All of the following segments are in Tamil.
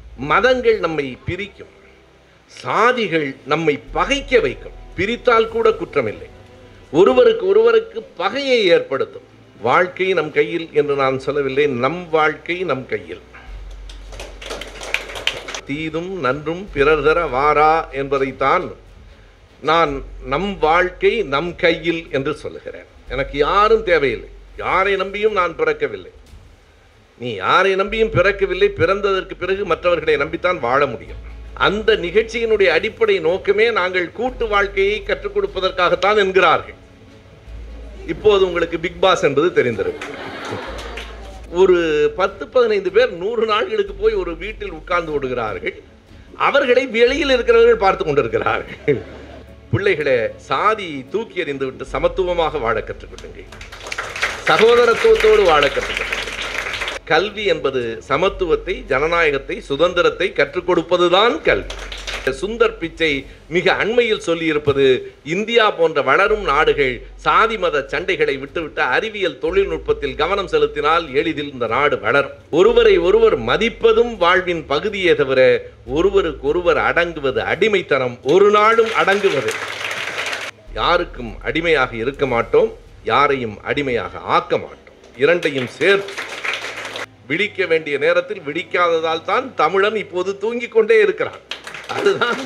மதங்கள் நம்மை பிரிக்கும் சாதிகள் நம்மை பகைக்க வைக்கும் பிரித்தால் கூட குற்றமில்லை ஒருவருக்கு ஒருவருக்கு பகையை ஏற்படுத்தும் வாழ்க்கை நம் கையில் என்று நான் சொல்லவில்லை நம் வாழ்க்கை நம் கையில் தீதும் நன்றும் பிறர் தர வாரா என்பதைத்தான் நான் நம் வாழ்க்கை நம் கையில் என்று சொல்லுகிறேன் எனக்கு யாரும் தேவையில்லை யாரை நம்பியும் நான் பிறக்கவில்லை நீ யாரை நம்பியும் பிறக்கவில்லை பிறந்ததற்கு பிறகு மற்றவர்களை நம்பித்தான் வாழ முடியும் அந்த நிகழ்ச்சியினுடைய அடிப்படை நோக்கமே நாங்கள் கூட்டு வாழ்க்கையை கற்றுக் கொடுப்பதற்காகத்தான் என்கிறார்கள் இப்போது உங்களுக்கு பிக் பாஸ் என்பது தெரிந்திருக்கும் ஒரு பத்து பதினைந்து பேர் நூறு நாட்களுக்கு போய் ஒரு வீட்டில் உட்கார்ந்து விடுகிறார்கள் அவர்களை வெளியில் இருக்கிறவர்கள் பார்த்து கொண்டிருக்கிறார்கள் பிள்ளைகளை சாதி தூக்கி எறிந்து விட்டு சமத்துவமாக வாழ கற்றுக்கொள்ளுங்கள் சகோதரத்துவத்தோடு வாழ கற்றுக்கொள்ளுங்கள் கல்வி என்பது சமத்துவத்தை ஜனநாயகத்தை சுதந்திரத்தை கற்றுக் கொடுப்பதுதான் கல்வி சுந்தர் பிச்சை மிக அண்மையில் சொல்லியிருப்பது இந்தியா போன்ற வளரும் நாடுகள் சாதி மத சண்டைகளை விட்டுவிட்டு அறிவியல் தொழில்நுட்பத்தில் கவனம் செலுத்தினால் எளிதில் இந்த நாடு வளரும் ஒருவரை ஒருவர் மதிப்பதும் வாழ்வின் பகுதியே தவிர ஒருவருக்கு ஒருவர் அடங்குவது அடிமைத்தனம் ஒரு நாளும் அடங்குவது யாருக்கும் அடிமையாக இருக்க மாட்டோம் யாரையும் அடிமையாக ஆக்க மாட்டோம் இரண்டையும் சேர்த்து விழிக்க வேண்டிய நேரத்தில் விழிக்காததால் தான் தமிழன் இப்போது தூங்கிக் கொண்டே இருக்கிறான் அதுதான்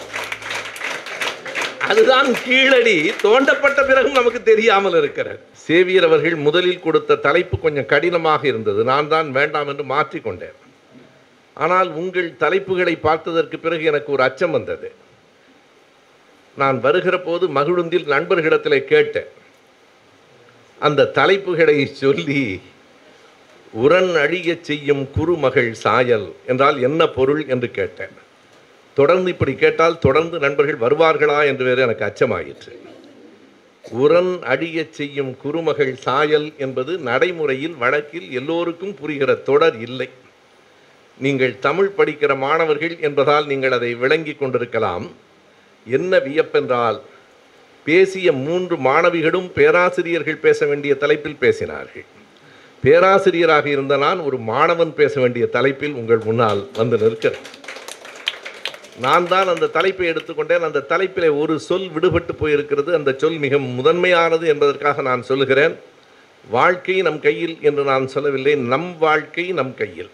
அதுதான் கீழடி தோண்டப்பட்ட பிறகும் நமக்கு தெரியாமல் இருக்கிறது சேவியர் அவர்கள் முதலில் கொடுத்த தலைப்பு கொஞ்சம் கடினமாக இருந்தது நான் தான் வேண்டாம் என்று மாற்றிக்கொண்டேன் ஆனால் உங்கள் தலைப்புகளை பார்த்ததற்கு பிறகு எனக்கு ஒரு அச்சம் வந்தது நான் வருகிற போது மகிழுந்தில் நண்பர்களிடத்தில் கேட்டேன் அந்த தலைப்புகளை சொல்லி உரன் அழியச் செய்யும் குறுமகள் சாயல் என்றால் என்ன பொருள் என்று கேட்டேன் தொடர்ந்து இப்படி கேட்டால் தொடர்ந்து நண்பர்கள் வருவார்களா என்று வேறு எனக்கு அச்சமாயிற்று உரன் அழியச் செய்யும் குறுமகள் சாயல் என்பது நடைமுறையில் வழக்கில் எல்லோருக்கும் புரிகிற தொடர் இல்லை நீங்கள் தமிழ் படிக்கிற மாணவர்கள் என்பதால் நீங்கள் அதை விளங்கி கொண்டிருக்கலாம் என்ன வியப்பென்றால் பேசிய மூன்று மாணவிகளும் பேராசிரியர்கள் பேச வேண்டிய தலைப்பில் பேசினார்கள் பேராசிரியராக இருந்த நான் ஒரு மாணவன் பேச வேண்டிய தலைப்பில் உங்கள் முன்னால் வந்து நிற்கிறேன் நான் தான் அந்த தலைப்பை எடுத்துக்கொண்டேன் அந்த தலைப்பிலே ஒரு சொல் விடுபட்டு போயிருக்கிறது அந்த சொல் மிக முதன்மையானது என்பதற்காக நான் சொல்லுகிறேன் வாழ்க்கை நம் கையில் என்று நான் சொல்லவில்லை நம் வாழ்க்கை நம் கையில்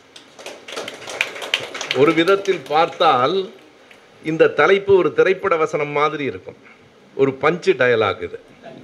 ஒரு விதத்தில் பார்த்தால் இந்த தலைப்பு ஒரு திரைப்பட வசனம் மாதிரி இருக்கும் ஒரு பஞ்சு டயலாக் இது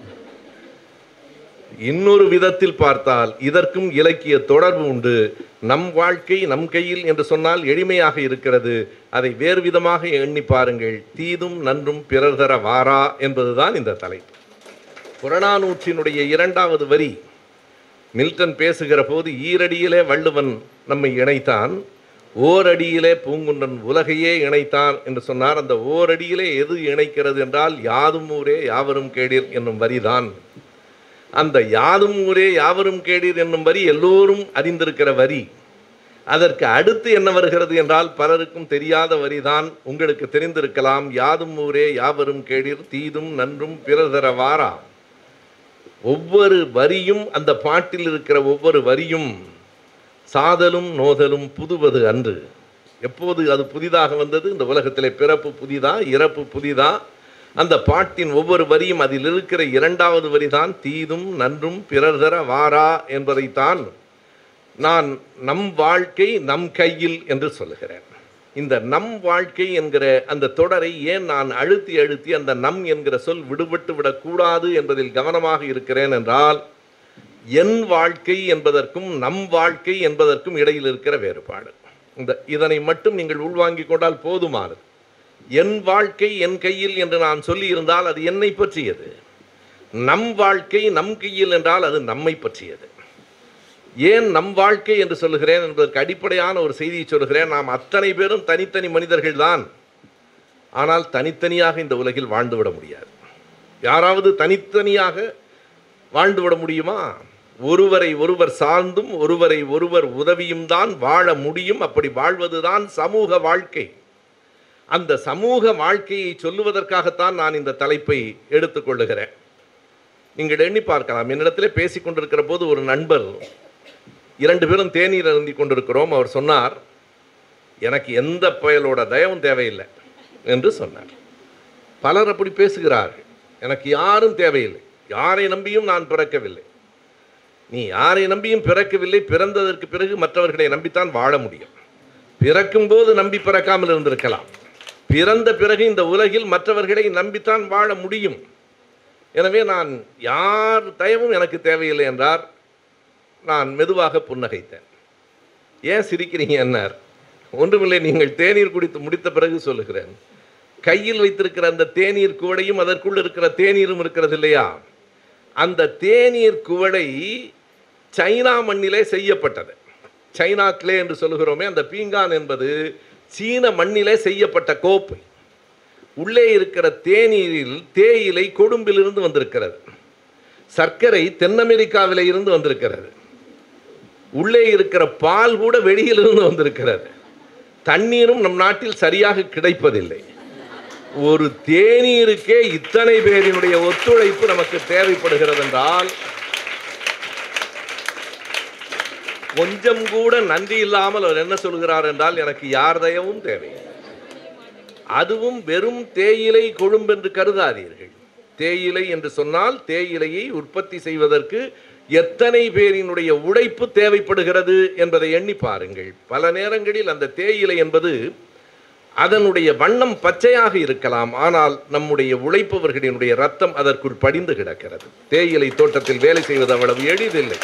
இன்னொரு விதத்தில் பார்த்தால் இதற்கும் இலக்கிய தொடர்பு உண்டு நம் வாழ்க்கை நம் கையில் என்று சொன்னால் எளிமையாக இருக்கிறது அதை வேறு விதமாக எண்ணி பாருங்கள் தீதும் நன்றும் பிறர் தர வாரா என்பதுதான் இந்த தலைப்பு புறநானூற்றினுடைய இரண்டாவது வரி மில்டன் பேசுகிற போது ஈரடியிலே வள்ளுவன் நம்மை இணைத்தான் ஓரடியிலே பூங்குன்றன் உலகையே இணைத்தான் என்று சொன்னார் அந்த ஓரடியிலே எது இணைக்கிறது என்றால் யாதும் ஊரே யாவரும் கேடீர் என்னும் வரிதான் அந்த யாதும் ஊரே யாவரும் கேடீர் என்னும் வரி எல்லோரும் அறிந்திருக்கிற வரி அதற்கு அடுத்து என்ன வருகிறது என்றால் பலருக்கும் தெரியாத வரிதான் உங்களுக்கு தெரிந்திருக்கலாம் யாதும் ஊரே யாவரும் கேடீர் தீதும் நன்றும் பிறர் தர வாரா ஒவ்வொரு வரியும் அந்த பாட்டில் இருக்கிற ஒவ்வொரு வரியும் சாதலும் நோதலும் புதுவது அன்று எப்போது அது புதிதாக வந்தது இந்த உலகத்திலே பிறப்பு புதிதா இறப்பு புதிதா அந்த பாட்டின் ஒவ்வொரு வரியும் அதில் இருக்கிற இரண்டாவது வரிதான் தீதும் நன்றும் பிறர் தர வாரா என்பதைத்தான் நான் நம் வாழ்க்கை நம் கையில் என்று சொல்லுகிறேன் இந்த நம் வாழ்க்கை என்கிற அந்த தொடரை ஏன் நான் அழுத்தி அழுத்தி அந்த நம் என்கிற சொல் விடுபட்டு விடக்கூடாது என்பதில் கவனமாக இருக்கிறேன் என்றால் என் வாழ்க்கை என்பதற்கும் நம் வாழ்க்கை என்பதற்கும் இடையில் இருக்கிற வேறுபாடு இந்த இதனை மட்டும் நீங்கள் உள்வாங்கிக் கொண்டால் போதுமானது என் வாழ்க்கை என் கையில் என்று நான் சொல்லியிருந்தால் அது என்னை பற்றியது நம் வாழ்க்கை நம் கையில் என்றால் அது நம்மை பற்றியது ஏன் நம் வாழ்க்கை என்று சொல்லுகிறேன் என்பதற்கு அடிப்படையான ஒரு செய்தியை சொல்கிறேன் நாம் அத்தனை பேரும் தனித்தனி மனிதர்கள் தான் ஆனால் தனித்தனியாக இந்த உலகில் வாழ்ந்துவிட முடியாது யாராவது தனித்தனியாக வாழ்ந்துவிட முடியுமா ஒருவரை ஒருவர் சார்ந்தும் ஒருவரை ஒருவர் உதவியும் தான் வாழ முடியும் அப்படி வாழ்வதுதான் சமூக வாழ்க்கை அந்த சமூக வாழ்க்கையை சொல்லுவதற்காகத்தான் நான் இந்த தலைப்பை எடுத்துக்கொள்ளுகிறேன் நீங்கள் எண்ணி பார்க்கலாம் என்னிடத்திலே பேசிக் கொண்டிருக்கிற போது ஒரு நண்பர் இரண்டு பேரும் தேநீர் அருந்தி கொண்டிருக்கிறோம் அவர் சொன்னார் எனக்கு எந்த பயலோட தயவும் தேவையில்லை என்று சொன்னார் பலர் அப்படி பேசுகிறார்கள் எனக்கு யாரும் தேவையில்லை யாரை நம்பியும் நான் பிறக்கவில்லை நீ யாரை நம்பியும் பிறக்கவில்லை பிறந்ததற்கு பிறகு மற்றவர்களை நம்பித்தான் வாழ முடியும் பிறக்கும்போது நம்பி பிறக்காமல் இருந்திருக்கலாம் பிறந்த பிறகு இந்த உலகில் மற்றவர்களை நம்பித்தான் வாழ முடியும் எனவே நான் யார் தயவும் எனக்கு தேவையில்லை என்றார் நான் மெதுவாக புன்னகைத்தேன் ஏன் சிரிக்கிறீங்க என்னார் ஒன்றுமில்லை நீங்கள் தேநீர் குடித்து முடித்த பிறகு சொல்லுகிறேன் கையில் வைத்திருக்கிற அந்த தேநீர் குவளையும் அதற்குள் இருக்கிற தேநீரும் இருக்கிறது இல்லையா அந்த தேநீர் குவளை சைனா மண்ணிலே செய்யப்பட்டது சைனா கிளே என்று சொல்லுகிறோமே அந்த பீங்கான் என்பது சீன மண்ணிலே செய்யப்பட்ட கோப்பை உள்ளே இருக்கிற தேநீரில் தேயிலை கொழும்பிலிருந்து வந்திருக்கிறது சர்க்கரை தென் அமெரிக்காவிலே இருந்து வந்திருக்கிறது உள்ளே இருக்கிற பால் கூட வெளியிலிருந்து வந்திருக்கிறது தண்ணீரும் நம் நாட்டில் சரியாக கிடைப்பதில்லை ஒரு தேநீருக்கே இத்தனை பேரினுடைய ஒத்துழைப்பு நமக்கு தேவைப்படுகிறது என்றால் கொஞ்சம் கூட நன்றி இல்லாமல் அவர் என்ன சொல்கிறார் என்றால் எனக்கு யார் தயவும் தேவை அதுவும் வெறும் தேயிலை கொழும்பென்று கருதாதீர்கள் தேயிலை என்று சொன்னால் தேயிலையை உற்பத்தி செய்வதற்கு எத்தனை பேரினுடைய உழைப்பு தேவைப்படுகிறது என்பதை எண்ணி பாருங்கள் பல நேரங்களில் அந்த தேயிலை என்பது அதனுடைய வண்ணம் பச்சையாக இருக்கலாம் ஆனால் நம்முடைய உழைப்பவர்களினுடைய ரத்தம் அதற்குள் படிந்து கிடக்கிறது தேயிலை தோட்டத்தில் வேலை செய்வது அவ்வளவு எளிதில்லை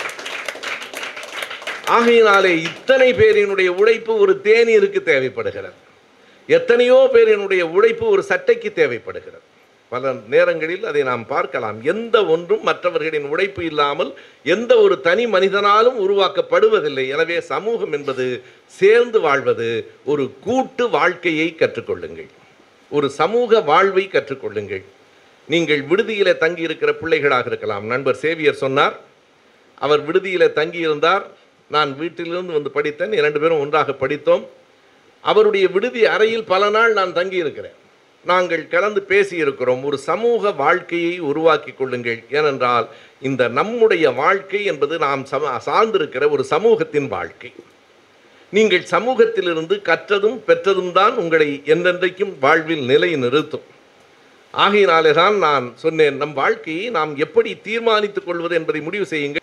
ஆகையினாலே இத்தனை பேரினுடைய உழைப்பு ஒரு தேநீருக்கு தேவைப்படுகிறது எத்தனையோ பேரினுடைய உழைப்பு ஒரு சட்டைக்கு தேவைப்படுகிறது பல நேரங்களில் அதை நாம் பார்க்கலாம் எந்த ஒன்றும் மற்றவர்களின் உழைப்பு இல்லாமல் எந்த ஒரு தனி மனிதனாலும் உருவாக்கப்படுவதில்லை எனவே சமூகம் என்பது சேர்ந்து வாழ்வது ஒரு கூட்டு வாழ்க்கையை கற்றுக்கொள்ளுங்கள் ஒரு சமூக வாழ்வை கற்றுக்கொள்ளுங்கள் நீங்கள் விடுதியிலே தங்கி இருக்கிற பிள்ளைகளாக இருக்கலாம் நண்பர் சேவியர் சொன்னார் அவர் விடுதியிலே தங்கியிருந்தார் நான் வீட்டிலிருந்து வந்து படித்தேன் இரண்டு பேரும் ஒன்றாக படித்தோம் அவருடைய விடுதி அறையில் பல நாள் நான் தங்கியிருக்கிறேன் நாங்கள் கலந்து பேசியிருக்கிறோம் ஒரு சமூக வாழ்க்கையை உருவாக்கி கொள்ளுங்கள் ஏனென்றால் இந்த நம்முடைய வாழ்க்கை என்பது நாம் சம சார்ந்திருக்கிற ஒரு சமூகத்தின் வாழ்க்கை நீங்கள் சமூகத்திலிருந்து கற்றதும் பெற்றதும் தான் உங்களை என்றென்றைக்கும் வாழ்வில் நிலை நிறுத்தும் ஆகையினாலே தான் நான் சொன்னேன் நம் வாழ்க்கையை நாம் எப்படி தீர்மானித்துக் கொள்வது என்பதை முடிவு செய்யுங்கள்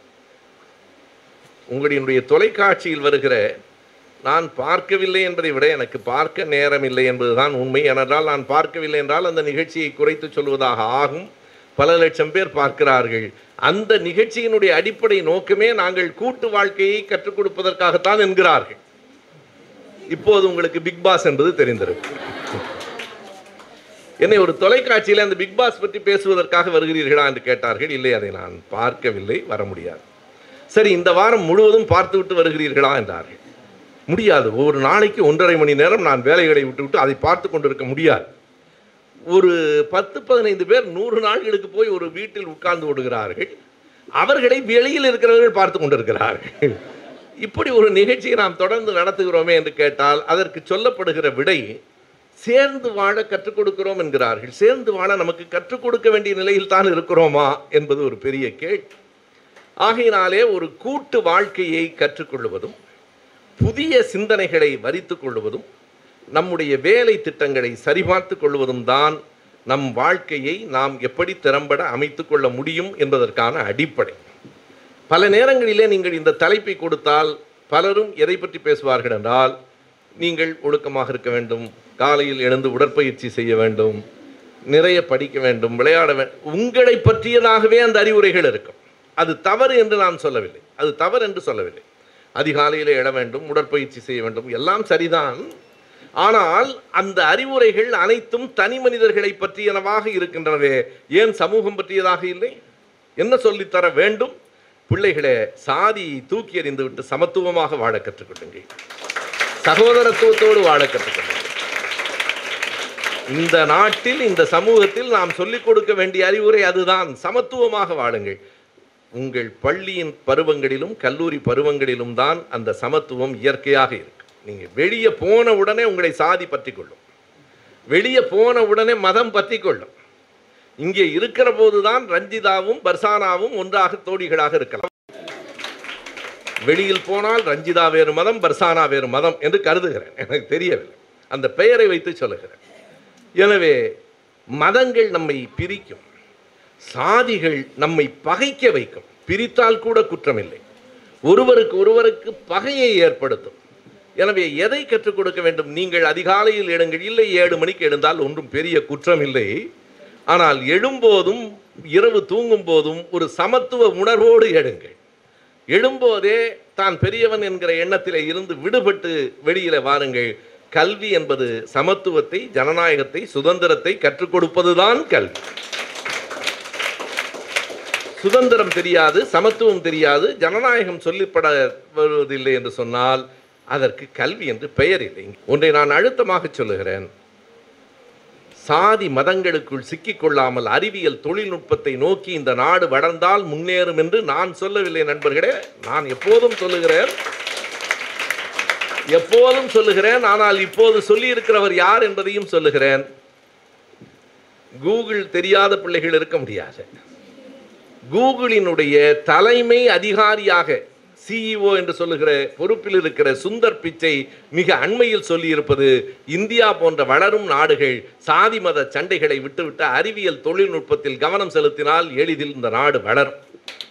உங்களுடைய தொலைக்காட்சியில் வருகிற நான் பார்க்கவில்லை என்பதை விட எனக்கு பார்க்க நேரமில்லை என்பதுதான் உண்மை ஏனென்றால் நான் பார்க்கவில்லை என்றால் அந்த நிகழ்ச்சியை குறைத்து சொல்வதாக ஆகும் பல லட்சம் பேர் பார்க்கிறார்கள் அந்த நிகழ்ச்சியினுடைய அடிப்படை நோக்கமே நாங்கள் கூட்டு வாழ்க்கையை கற்றுக் கொடுப்பதற்காகத்தான் என்கிறார்கள் இப்போது உங்களுக்கு பிக் பாஸ் என்பது தெரிந்திருக்கும் என்னை ஒரு தொலைக்காட்சியில் அந்த பிக் பாஸ் பற்றி பேசுவதற்காக வருகிறீர்களா என்று கேட்டார்கள் இல்லை அதை நான் பார்க்கவில்லை வர முடியாது சரி இந்த வாரம் முழுவதும் பார்த்துவிட்டு வருகிறீர்களா என்றார்கள் முடியாது ஒரு நாளைக்கு ஒன்றரை மணி நேரம் நான் வேலைகளை விட்டுவிட்டு அதை பார்த்து கொண்டிருக்க முடியாது ஒரு பத்து பதினைந்து பேர் நூறு நாட்களுக்கு போய் ஒரு வீட்டில் உட்கார்ந்து விடுகிறார்கள் அவர்களை வெளியில் இருக்கிறவர்கள் பார்த்து கொண்டிருக்கிறார்கள் இப்படி ஒரு நிகழ்ச்சியை நாம் தொடர்ந்து நடத்துகிறோமே என்று கேட்டால் அதற்கு சொல்லப்படுகிற விடை சேர்ந்து வாழ கற்றுக் கொடுக்கிறோம் என்கிறார்கள் சேர்ந்து வாழ நமக்கு கற்றுக் கொடுக்க வேண்டிய நிலையில் தான் இருக்கிறோமா என்பது ஒரு பெரிய கேள்வி ஆகையினாலே ஒரு கூட்டு வாழ்க்கையை கற்றுக்கொள்வதும் புதிய சிந்தனைகளை வரித்துக் கொள்வதும் நம்முடைய வேலை திட்டங்களை சரிபார்த்து கொள்வதும் தான் நம் வாழ்க்கையை நாம் எப்படி திறம்பட அமைத்துக் கொள்ள முடியும் என்பதற்கான அடிப்படை பல நேரங்களிலே நீங்கள் இந்த தலைப்பை கொடுத்தால் பலரும் எதை பற்றி பேசுவார்கள் என்றால் நீங்கள் ஒழுக்கமாக இருக்க வேண்டும் காலையில் எழுந்து உடற்பயிற்சி செய்ய வேண்டும் நிறைய படிக்க வேண்டும் விளையாட வேண்டும் உங்களை பற்றியதாகவே அந்த அறிவுரைகள் இருக்கும் அது தவறு என்று நான் சொல்லவில்லை அது தவறு என்று சொல்லவில்லை அதிகாலையில் எழ வேண்டும் உடற்பயிற்சி செய்ய வேண்டும் எல்லாம் சரிதான் ஆனால் அந்த அறிவுரைகள் அனைத்தும் தனி மனிதர்களை பற்றியனவாக இருக்கின்றனவே ஏன் சமூகம் பற்றியதாக இல்லை என்ன சொல்லித்தர வேண்டும் பிள்ளைகளே சாதியை தூக்கி எறிந்து விட்டு சமத்துவமாக வாழ கற்றுக்கொள்ளுங்கள் சகோதரத்துவத்தோடு வாழ கற்றுக்கொள்ளுங்கள் இந்த நாட்டில் இந்த சமூகத்தில் நாம் சொல்லிக் கொடுக்க வேண்டிய அறிவுரை அதுதான் சமத்துவமாக வாழுங்கள் உங்கள் பள்ளியின் பருவங்களிலும் கல்லூரி பருவங்களிலும் தான் அந்த சமத்துவம் இயற்கையாக இருக்கு நீங்கள் வெளியே போன உடனே உங்களை சாதி பற்றி கொள்ளும் வெளியே போன உடனே மதம் பற்றி கொள்ளும் இங்கே இருக்கிற போதுதான் ரஞ்சிதாவும் பர்சானாவும் ஒன்றாக தோழிகளாக இருக்கலாம் வெளியில் போனால் ரஞ்சிதா வேறு மதம் பர்சானா வேறு மதம் என்று கருதுகிறேன் எனக்கு தெரியவில்லை அந்த பெயரை வைத்து சொல்லுகிறேன் எனவே மதங்கள் நம்மை பிரிக்கும் சாதிகள் நம்மை பகைக்க வைக்கும் பிரித்தால் கூட குற்றமில்லை ஒருவருக்கு ஒருவருக்கு பகையை ஏற்படுத்தும் எனவே எதை கற்றுக் கொடுக்க வேண்டும் நீங்கள் அதிகாலையில் எழுங்கள் இல்லை ஏழு மணிக்கு எழுந்தால் ஒன்றும் பெரிய குற்றம் இல்லை ஆனால் எழும்போதும் இரவு தூங்கும் போதும் ஒரு சமத்துவ உணர்வோடு எழுங்கள் எழும்போதே தான் பெரியவன் என்கிற எண்ணத்திலே இருந்து விடுபட்டு வெளியில வாருங்கள் கல்வி என்பது சமத்துவத்தை ஜனநாயகத்தை சுதந்திரத்தை கற்றுக் கொடுப்பதுதான் கல்வி சுதந்திரம் தெரியாது சமத்துவம் தெரியாது ஜனநாயகம் சொல்லிப்பட வருவதில்லை என்று சொன்னால் அதற்கு கல்வி என்று பெயர் இல்லை ஒன்றை நான் அழுத்தமாக சொல்லுகிறேன் சாதி மதங்களுக்குள் சிக்கிக்கொள்ளாமல் அறிவியல் தொழில்நுட்பத்தை நோக்கி இந்த நாடு வளர்ந்தால் முன்னேறும் என்று நான் சொல்லவில்லை நண்பர்களே நான் எப்போதும் சொல்லுகிறேன் எப்போதும் சொல்லுகிறேன் ஆனால் இப்போது சொல்லி இருக்கிறவர் யார் என்பதையும் சொல்லுகிறேன் கூகுள் தெரியாத பிள்ளைகள் இருக்க முடியாது கூகுளினுடைய தலைமை அதிகாரியாக சிஇஓ என்று சொல்லுகிற பொறுப்பில் இருக்கிற சுந்தர் பிச்சை மிக அண்மையில் சொல்லியிருப்பது இந்தியா போன்ற வளரும் நாடுகள் சாதி மத சண்டைகளை விட்டுவிட்டு அறிவியல் தொழில்நுட்பத்தில் கவனம் செலுத்தினால் எளிதில் இந்த நாடு வளரும்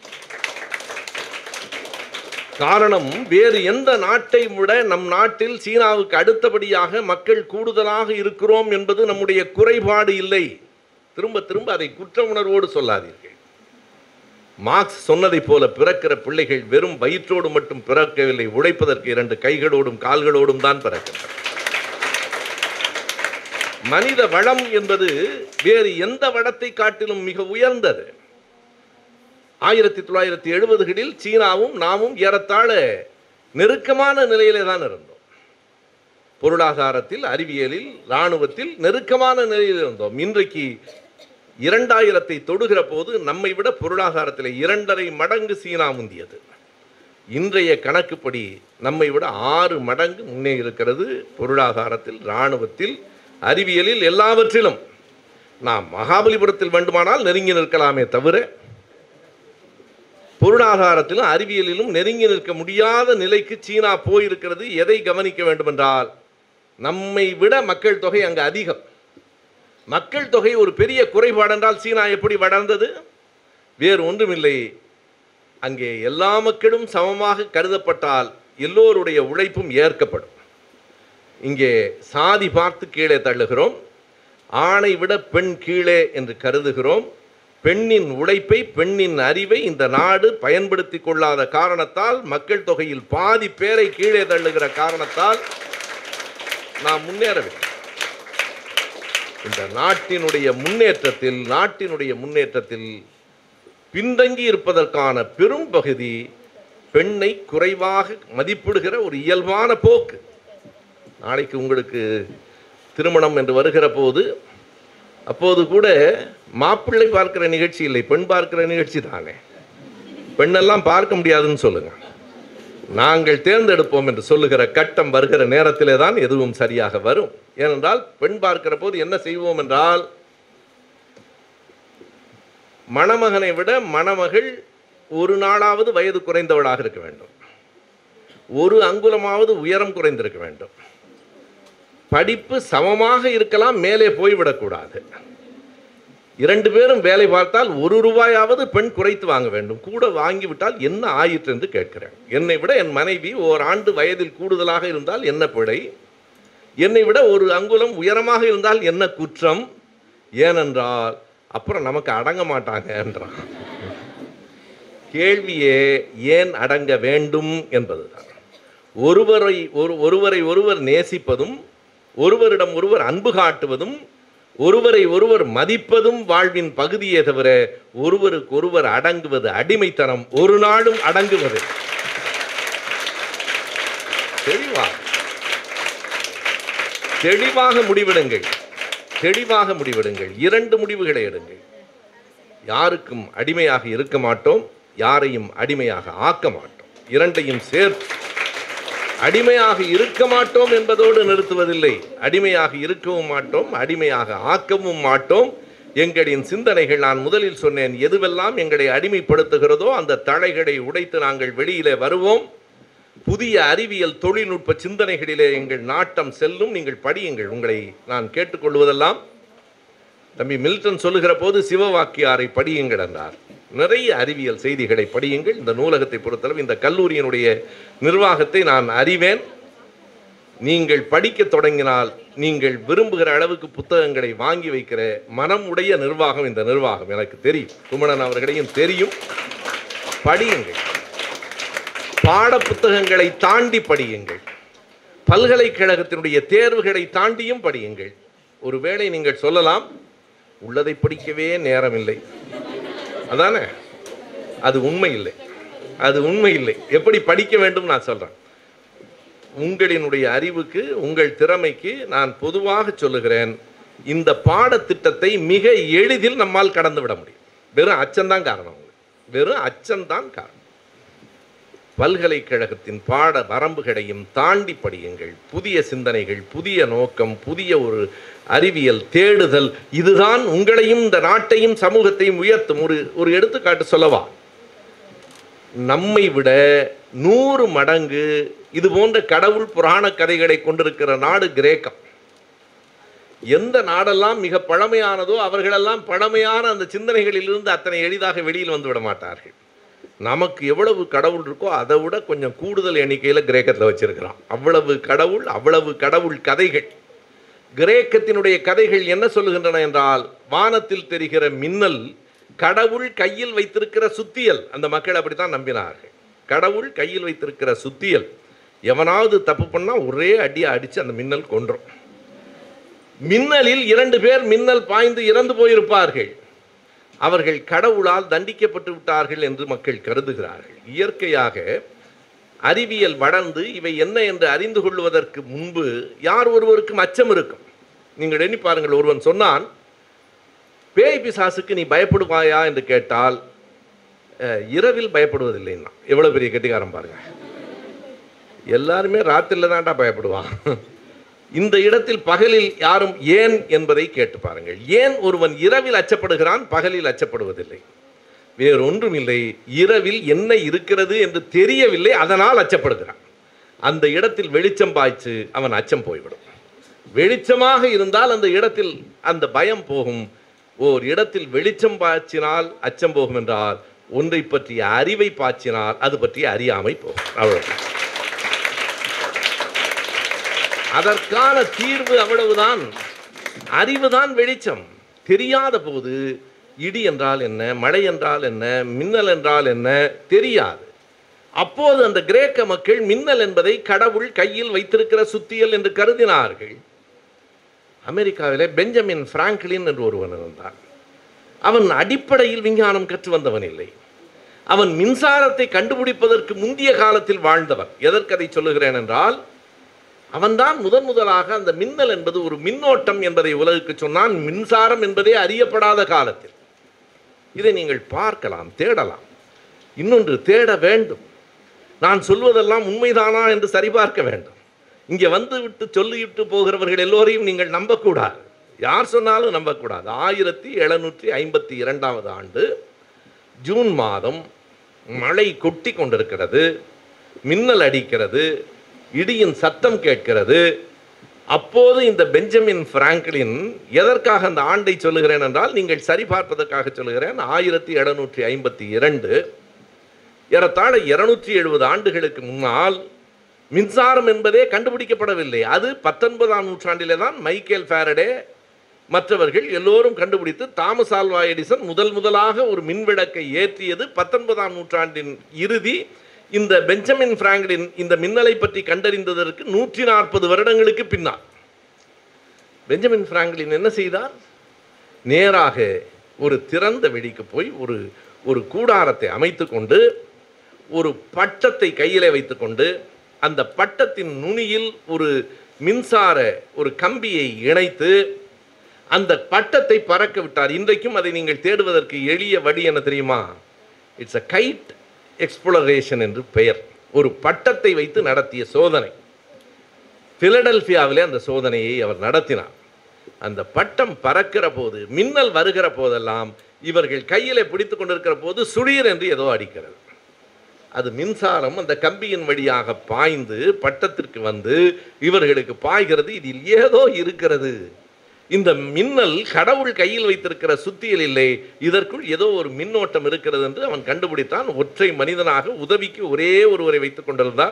காரணம் வேறு எந்த நாட்டை விட நம் நாட்டில் சீனாவுக்கு அடுத்தபடியாக மக்கள் கூடுதலாக இருக்கிறோம் என்பது நம்முடைய குறைபாடு இல்லை திரும்ப திரும்ப அதை குற்ற உணர்வோடு சொல்லாதீர்கள் மார்க்ஸ் சொன்னதைப் போல பிறக்கிற பிள்ளைகள் வெறும் வயிற்றோடு மட்டும் பிறக்கவில்லை உழைப்பதற்கு இரண்டு கைகளோடும் கால்களோடும் தான் பிறக்கின்றன மனித வளம் என்பது வேறு எந்த வளத்தை காட்டிலும் மிக உயர்ந்தது ஆயிரத்தி தொள்ளாயிரத்தி எழுபதுகளில் சீனாவும் நாமும் ஏறத்தாழ நெருக்கமான நிலையிலே தான் இருந்தோம் பொருளாதாரத்தில் அறிவியலில் இராணுவத்தில் நெருக்கமான நிலையில் இருந்தோம் இன்றைக்கு இரண்டாயிரத்தை தொடுகிற போது நம்மை விட பொருளாதாரத்தில் இரண்டரை மடங்கு சீனா முந்தியது இன்றைய கணக்குப்படி நம்மை விட ஆறு மடங்கு முன்னே இருக்கிறது பொருளாதாரத்தில் இராணுவத்தில் அறிவியலில் எல்லாவற்றிலும் நாம் மகாபலிபுரத்தில் வேண்டுமானால் நெருங்கி நிற்கலாமே தவிர பொருளாதாரத்திலும் அறிவியலிலும் நெருங்கி நிற்க முடியாத நிலைக்கு சீனா போயிருக்கிறது எதை கவனிக்க வேண்டுமென்றால் நம்மை விட மக்கள் தொகை அங்கு அதிகம் மக்கள் தொகை ஒரு பெரிய குறைபாடு என்றால் சீனா எப்படி வளர்ந்தது வேறு ஒன்றுமில்லை அங்கே எல்லா மக்களும் சமமாக கருதப்பட்டால் எல்லோருடைய உழைப்பும் ஏற்கப்படும் இங்கே சாதி பார்த்து கீழே தள்ளுகிறோம் ஆணை விட பெண் கீழே என்று கருதுகிறோம் பெண்ணின் உழைப்பை பெண்ணின் அறிவை இந்த நாடு பயன்படுத்தி கொள்ளாத காரணத்தால் மக்கள் தொகையில் பாதி பேரை கீழே தள்ளுகிற காரணத்தால் நாம் முன்னேறவில்லை இந்த நாட்டினுடைய முன்னேற்றத்தில் நாட்டினுடைய முன்னேற்றத்தில் பின்தங்கி இருப்பதற்கான பெரும் பகுதி பெண்ணை குறைவாக மதிப்பிடுகிற ஒரு இயல்பான போக்கு நாளைக்கு உங்களுக்கு திருமணம் என்று வருகிற போது அப்போது கூட மாப்பிள்ளை பார்க்கிற நிகழ்ச்சி இல்லை பெண் பார்க்கிற நிகழ்ச்சி தானே பெண்ணெல்லாம் பார்க்க முடியாதுன்னு சொல்லுங்க நாங்கள் தேர்ந்தெடுப்போம் என்று சொல்லுகிற கட்டம் வருகிற நேரத்திலே தான் எதுவும் சரியாக வரும் ஏனென்றால் பெண் பார்க்கிற போது என்ன செய்வோம் என்றால் மணமகனை விட மணமகள் ஒரு நாளாவது வயது குறைந்தவளாக இருக்க வேண்டும் ஒரு அங்குலமாவது உயரம் குறைந்திருக்க வேண்டும் படிப்பு சமமாக இருக்கலாம் மேலே போய்விடக்கூடாது இரண்டு பேரும் வேலை பார்த்தால் ஒரு ரூபாயாவது பெண் குறைத்து வாங்க வேண்டும் கூட வாங்கிவிட்டால் என்ன ஆயிற்று என்று கேட்கிறேன் என்னை விட என் மனைவி ஓராண்டு வயதில் கூடுதலாக இருந்தால் என்ன பிழை என்னை விட ஒரு அங்குலம் உயரமாக இருந்தால் என்ன குற்றம் ஏனென்றால் அப்புறம் நமக்கு அடங்க மாட்டாங்க என்றான் கேள்வியே ஏன் அடங்க வேண்டும் என்பதுதான் ஒருவரை ஒரு ஒருவரை ஒருவர் நேசிப்பதும் ஒருவரிடம் ஒருவர் அன்பு காட்டுவதும் ஒருவரை ஒருவர் மதிப்பதும் வாழ்வின் பகுதியே தவிர ஒருவருக்கு ஒருவர் அடங்குவது அடிமைத்தனம் ஒரு நாளும் அடங்குவது தெளிவா தெளிவாக முடிவெடுங்கள் தெளிவாக முடிவெடுங்கள் இரண்டு முடிவுகளை எடுங்கள் யாருக்கும் அடிமையாக இருக்க மாட்டோம் யாரையும் அடிமையாக ஆக்க மாட்டோம் இரண்டையும் சேர்த்து அடிமையாக இருக்க மாட்டோம் என்பதோடு நிறுத்துவதில்லை அடிமையாக இருக்கவும் மாட்டோம் அடிமையாக ஆக்கவும் மாட்டோம் எங்களின் சிந்தனைகள் நான் முதலில் சொன்னேன் எதுவெல்லாம் எங்களை அடிமைப்படுத்துகிறதோ அந்த தடைகளை உடைத்து நாங்கள் வெளியிலே வருவோம் புதிய அறிவியல் தொழில்நுட்ப சிந்தனைகளிலே எங்கள் நாட்டம் செல்லும் நீங்கள் படியுங்கள் உங்களை நான் கேட்டுக்கொள்வதெல்லாம் தம்பி மில்டன் சொல்லுகிற போது சிவவாக்கியாரை படியுங்கள் என்றார் நிறைய அறிவியல் செய்திகளை படியுங்கள் இந்த நூலகத்தை பொறுத்தளவு இந்த கல்லூரியினுடைய நிர்வாகத்தை நான் அறிவேன் நீங்கள் படிக்க தொடங்கினால் நீங்கள் விரும்புகிற அளவுக்கு புத்தகங்களை வாங்கி வைக்கிற மனம் உடைய நிர்வாகம் இந்த நிர்வாகம் எனக்கு தெரியும் குமணன் அவர்களையும் தெரியும் படியுங்கள் பாட புத்தகங்களை தாண்டி படியுங்கள் பல்கலைக்கழகத்தினுடைய தேர்வுகளை தாண்டியும் படியுங்கள் ஒருவேளை நீங்கள் சொல்லலாம் உள்ளதை படிக்கவே நேரமில்லை அதானே அது உண்மை இல்லை அது உண்மை இல்லை எப்படி படிக்க வேண்டும் நான் சொல்றேன் உங்களினுடைய அறிவுக்கு உங்கள் திறமைக்கு நான் பொதுவாக சொல்லுகிறேன் இந்த பாடத்திட்டத்தை மிக எளிதில் நம்மால் கடந்து விட முடியும் வெறும் அச்சம்தான் காரணம் உங்களுக்கு. வெறும் அச்சம்தான் காரணம் பல்கலைக்கழகத்தின் பாட வரம்புகளையும் தாண்டி படியுங்கள் புதிய சிந்தனைகள் புதிய நோக்கம் புதிய ஒரு அறிவியல் தேடுதல் இதுதான் உங்களையும் இந்த நாட்டையும் சமூகத்தையும் உயர்த்தும் ஒரு ஒரு எடுத்துக்காட்டு சொல்லவா நம்மை விட நூறு மடங்கு இது போன்ற கடவுள் புராண கதைகளை கொண்டிருக்கிற நாடு கிரேக்கம் எந்த நாடெல்லாம் மிக பழமையானதோ அவர்களெல்லாம் பழமையான அந்த சிந்தனைகளிலிருந்து அத்தனை எளிதாக வெளியில் வந்து விட மாட்டார்கள் நமக்கு எவ்வளவு கடவுள் இருக்கோ அதை விட கொஞ்சம் கூடுதல் எண்ணிக்கையில் கிரேக்கத்தில் வச்சிருக்கிறான் அவ்வளவு கடவுள் அவ்வளவு கடவுள் கதைகள் கிரேக்கத்தினுடைய கதைகள் என்ன சொல்லுகின்றன என்றால் வானத்தில் தெரிகிற மின்னல் கடவுள் கையில் வைத்திருக்கிற சுத்தியல் அந்த மக்கள் அப்படித்தான் நம்பினார்கள் கடவுள் கையில் வைத்திருக்கிற சுத்தியல் எவனாவது தப்பு பண்ணா ஒரே அடியை அடிச்சு அந்த மின்னல் கொன்றும் மின்னலில் இரண்டு பேர் மின்னல் பாய்ந்து இறந்து போயிருப்பார்கள் அவர்கள் கடவுளால் தண்டிக்கப்பட்டு விட்டார்கள் என்று மக்கள் கருதுகிறார்கள் இயற்கையாக அறிவியல் வளர்ந்து இவை என்ன என்று அறிந்து கொள்வதற்கு முன்பு யார் ஒருவருக்கும் அச்சம் இருக்கும் நீங்கள் எண்ணி பாருங்கள் ஒருவன் சொன்னான் பேய் பிசாசுக்கு நீ பயப்படுவாயா என்று கேட்டால் "அஹ், இரவில் பயப்படுவதில்லைன்னா எவ்வளவு பெரிய கெட்டிக்காரன் பாருங்க எல்லாருமே ராத்திரில தான்டா பயப்படுவான் இந்த இடத்தில் பகலில் யாரும் ஏன் என்பதை கேட்டு பாருங்கள் ஏன் ஒருவன் இரவில் அச்சப்படுகிறான் பகலில் அச்சப்படுவதில்லை வேறொன்றும் இல்லை இரவில் என்ன இருக்கிறது என்று தெரியவில்லை அதனால் அச்சப்படுகிறான் அந்த இடத்தில் வெளிச்சம் பாய்ச்சு அவன் அச்சம் போய்விடும் வெளிச்சமாக இருந்தால் அந்த இடத்தில் அந்த பயம் போகும் ஓர் இடத்தில் வெளிச்சம் பாய்ச்சினால் அச்சம் போகும் என்றால் ஒன்றை பற்றிய அறிவை பாய்ச்சினால் அது பற்றிய அறியாமை போகும் அவ்வளவுதான் அதற்கான தீர்வு அவ்வளவுதான் அறிவுதான் வெளிச்சம் தெரியாத போது இடி என்றால் என்ன மழை என்றால் என்ன மின்னல் என்றால் என்ன தெரியாது அப்போது அந்த கிரேக்க மக்கள் மின்னல் என்பதை கடவுள் கையில் வைத்திருக்கிற சுத்தியல் என்று கருதினார்கள் அமெரிக்காவிலே பெஞ்சமின் பிராங்க்லின் என்று ஒருவன் இருந்தான் அவன் அடிப்படையில் விஞ்ஞானம் கற்று வந்தவன் இல்லை அவன் மின்சாரத்தை கண்டுபிடிப்பதற்கு முந்திய காலத்தில் வாழ்ந்தவன் எதற்கு அதை சொல்லுகிறேன் என்றால் அவன்தான் முதன் முதலாக அந்த மின்னல் என்பது ஒரு மின்னோட்டம் என்பதை உலகுக்கு சொன்னான் மின்சாரம் என்பதே அறியப்படாத காலத்தில் இதை நீங்கள் பார்க்கலாம் தேடலாம் இன்னொன்று தேட வேண்டும் நான் சொல்வதெல்லாம் உண்மைதானா என்று சரிபார்க்க வேண்டும் இங்கே வந்து விட்டு சொல்லிவிட்டு போகிறவர்கள் எல்லோரையும் நீங்கள் நம்பக்கூடாது யார் சொன்னாலும் நம்பக்கூடாது ஆயிரத்தி எழுநூற்றி ஐம்பத்தி இரண்டாவது ஆண்டு ஜூன் மாதம் மழை கொட்டி கொண்டிருக்கிறது மின்னல் அடிக்கிறது இடியின் சத்தம் கேட்கிறது அப்போது இந்த பெஞ்சமின் பிராங்க்லின் எதற்காக அந்த ஆண்டை சொல்லுகிறேன் என்றால் நீங்கள் சரிபார்ப்பதற்காக சொல்லுகிறேன் ஆயிரத்தி எழுநூற்றி ஐம்பத்தி இரண்டு ஏறத்தாழ இருநூற்றி எழுபது ஆண்டுகளுக்கு முன்னால் மின்சாரம் என்பதே கண்டுபிடிக்கப்படவில்லை அது பத்தொன்பதாம் நூற்றாண்டிலே தான் மைக்கேல் ஃபேரடே மற்றவர்கள் எல்லோரும் கண்டுபிடித்து தாமஸ் ஆல்வா எடிசன் முதல் முதலாக ஒரு மின்விளக்கை ஏற்றியது பத்தொன்பதாம் நூற்றாண்டின் இறுதி இந்த பெஞ்சமின் பிராங்க்லின் இந்த மின்னலை பற்றி கண்டறிந்ததற்கு நூற்றி நாற்பது வருடங்களுக்கு பின்னால் பெஞ்சமின் பிராங்க்லின் என்ன செய்தார் நேராக ஒரு திறந்த வெளிக்கு போய் ஒரு ஒரு கூடாரத்தை அமைத்துக்கொண்டு ஒரு பட்டத்தை கையிலே வைத்துக்கொண்டு அந்த பட்டத்தின் நுனியில் ஒரு மின்சார ஒரு கம்பியை இணைத்து அந்த பட்டத்தை பறக்க விட்டார் இன்றைக்கும் அதை நீங்கள் தேடுவதற்கு எளிய வழி என்ன தெரியுமா இட்ஸ் அ கைட் எக்ஸ்ப்ளரேஷன் என்று பெயர் ஒரு பட்டத்தை வைத்து நடத்திய சோதனை பிலடெல்பியாவிலே அந்த சோதனையை அவர் நடத்தினார் அந்த பட்டம் பறக்கிற போது மின்னல் வருகிற போதெல்லாம் இவர்கள் கையிலே பிடித்து கொண்டிருக்கிற போது சுடீர் என்று ஏதோ அடிக்கிறது அது மின்சாரம் அந்த கம்பியின் வழியாக பாய்ந்து பட்டத்திற்கு வந்து இவர்களுக்கு பாய்கிறது இதில் ஏதோ இருக்கிறது இந்த மின்னல் கடவுள் கையில் வைத்திருக்கிற சுத்தியல் இல்லை இதற்குள் ஏதோ ஒரு மின்னோட்டம் இருக்கிறது என்று அவன் கண்டுபிடித்தான் ஒற்றை மனிதனாக உதவிக்கு ஒரே ஒருவரை வைத்துக் கொண்டிருந்தார்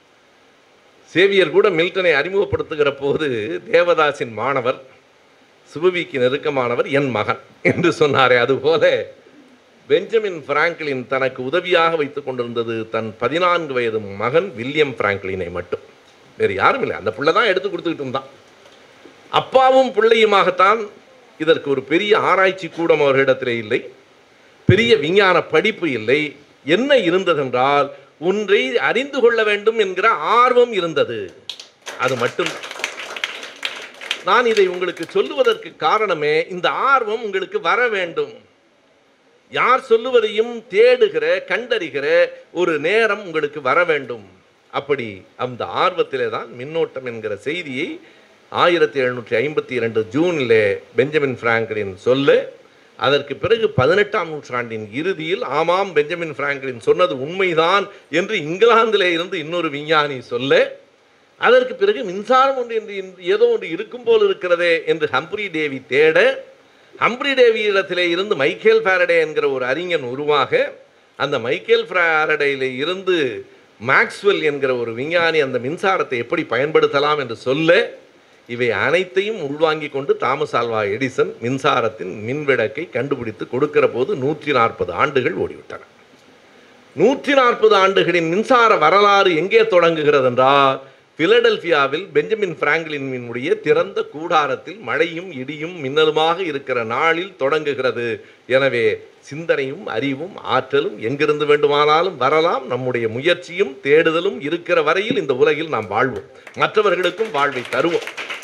சேவியர் கூட மில்டனை அறிமுகப்படுத்துகிற போது தேவதாசின் மாணவர் சுபவிக்கு நெருக்கமானவர் என் மகன் என்று சொன்னாரே அதுபோல பெஞ்சமின் பிராங்க்லின் தனக்கு உதவியாக வைத்துக் கொண்டிருந்தது தன் பதினான்கு வயது மகன் வில்லியம் பிராங்க்லினை மட்டும் வேறு யாரும் இல்லை அந்த பிள்ளை தான் எடுத்து கொடுத்துக்கிட்டு இருந்தான் அப்பாவும் பிள்ளையுமாகத்தான் இதற்கு ஒரு பெரிய ஆராய்ச்சி கூடம் அவர்களிடத்திலே இல்லை பெரிய விஞ்ஞான படிப்பு இல்லை என்ன இருந்ததென்றால் ஒன்றை அறிந்து கொள்ள வேண்டும் என்கிற ஆர்வம் இருந்தது அது மட்டும் நான் இதை உங்களுக்கு சொல்லுவதற்கு காரணமே இந்த ஆர்வம் உங்களுக்கு வர வேண்டும் யார் சொல்லுவதையும் தேடுகிற கண்டறிகிற ஒரு நேரம் உங்களுக்கு வர வேண்டும் அப்படி அந்த ஆர்வத்திலே தான் மின்னோட்டம் என்கிற செய்தியை ஆயிரத்தி எழுநூற்றி ஐம்பத்தி இரண்டு ஜூனில் பெஞ்சமின் பிராங்கலின் சொல்ல அதற்கு பிறகு பதினெட்டாம் நூற்றாண்டின் இறுதியில் ஆமாம் பெஞ்சமின் பிராங்கலின் சொன்னது உண்மைதான் என்று இங்கிலாந்திலே இருந்து இன்னொரு விஞ்ஞானி சொல்ல அதற்கு பிறகு மின்சாரம் ஒன்று என்று இன்று ஏதோ ஒன்று இருக்கும் போல் இருக்கிறதே என்று ஹம்ப்ரி டேவி தேட ஹம்ப்ரி டேவி இடத்திலே இருந்து மைக்கேல் ஃபாரடே என்கிற ஒரு அறிஞன் உருவாக அந்த மைக்கேல் ஃபாரடேயில இருந்து மேக்ஸ்வெல் என்கிற ஒரு விஞ்ஞானி அந்த மின்சாரத்தை எப்படி பயன்படுத்தலாம் என்று சொல்ல இவை அனைத்தையும் உள்வாங்கி கொண்டு தாமஸ் ஆல்வா எடிசன் மின்சாரத்தின் மின்விளக்கை கண்டுபிடித்து கொடுக்கிற போது நூற்றி நாற்பது ஆண்டுகள் ஓடிவிட்டன நூற்றி நாற்பது ஆண்டுகளின் மின்சார வரலாறு எங்கே தொடங்குகிறது என்றால் பிலடெல்பியாவில் பெஞ்சமின் பிராங்க்லினுடைய திறந்த கூடாரத்தில் மழையும் இடியும் மின்னலுமாக இருக்கிற நாளில் தொடங்குகிறது எனவே சிந்தனையும் அறிவும் ஆற்றலும் எங்கிருந்து வேண்டுமானாலும் வரலாம் நம்முடைய முயற்சியும் தேடுதலும் இருக்கிற வரையில் இந்த உலகில் நாம் வாழ்வோம் மற்றவர்களுக்கும் வாழ்வை தருவோம்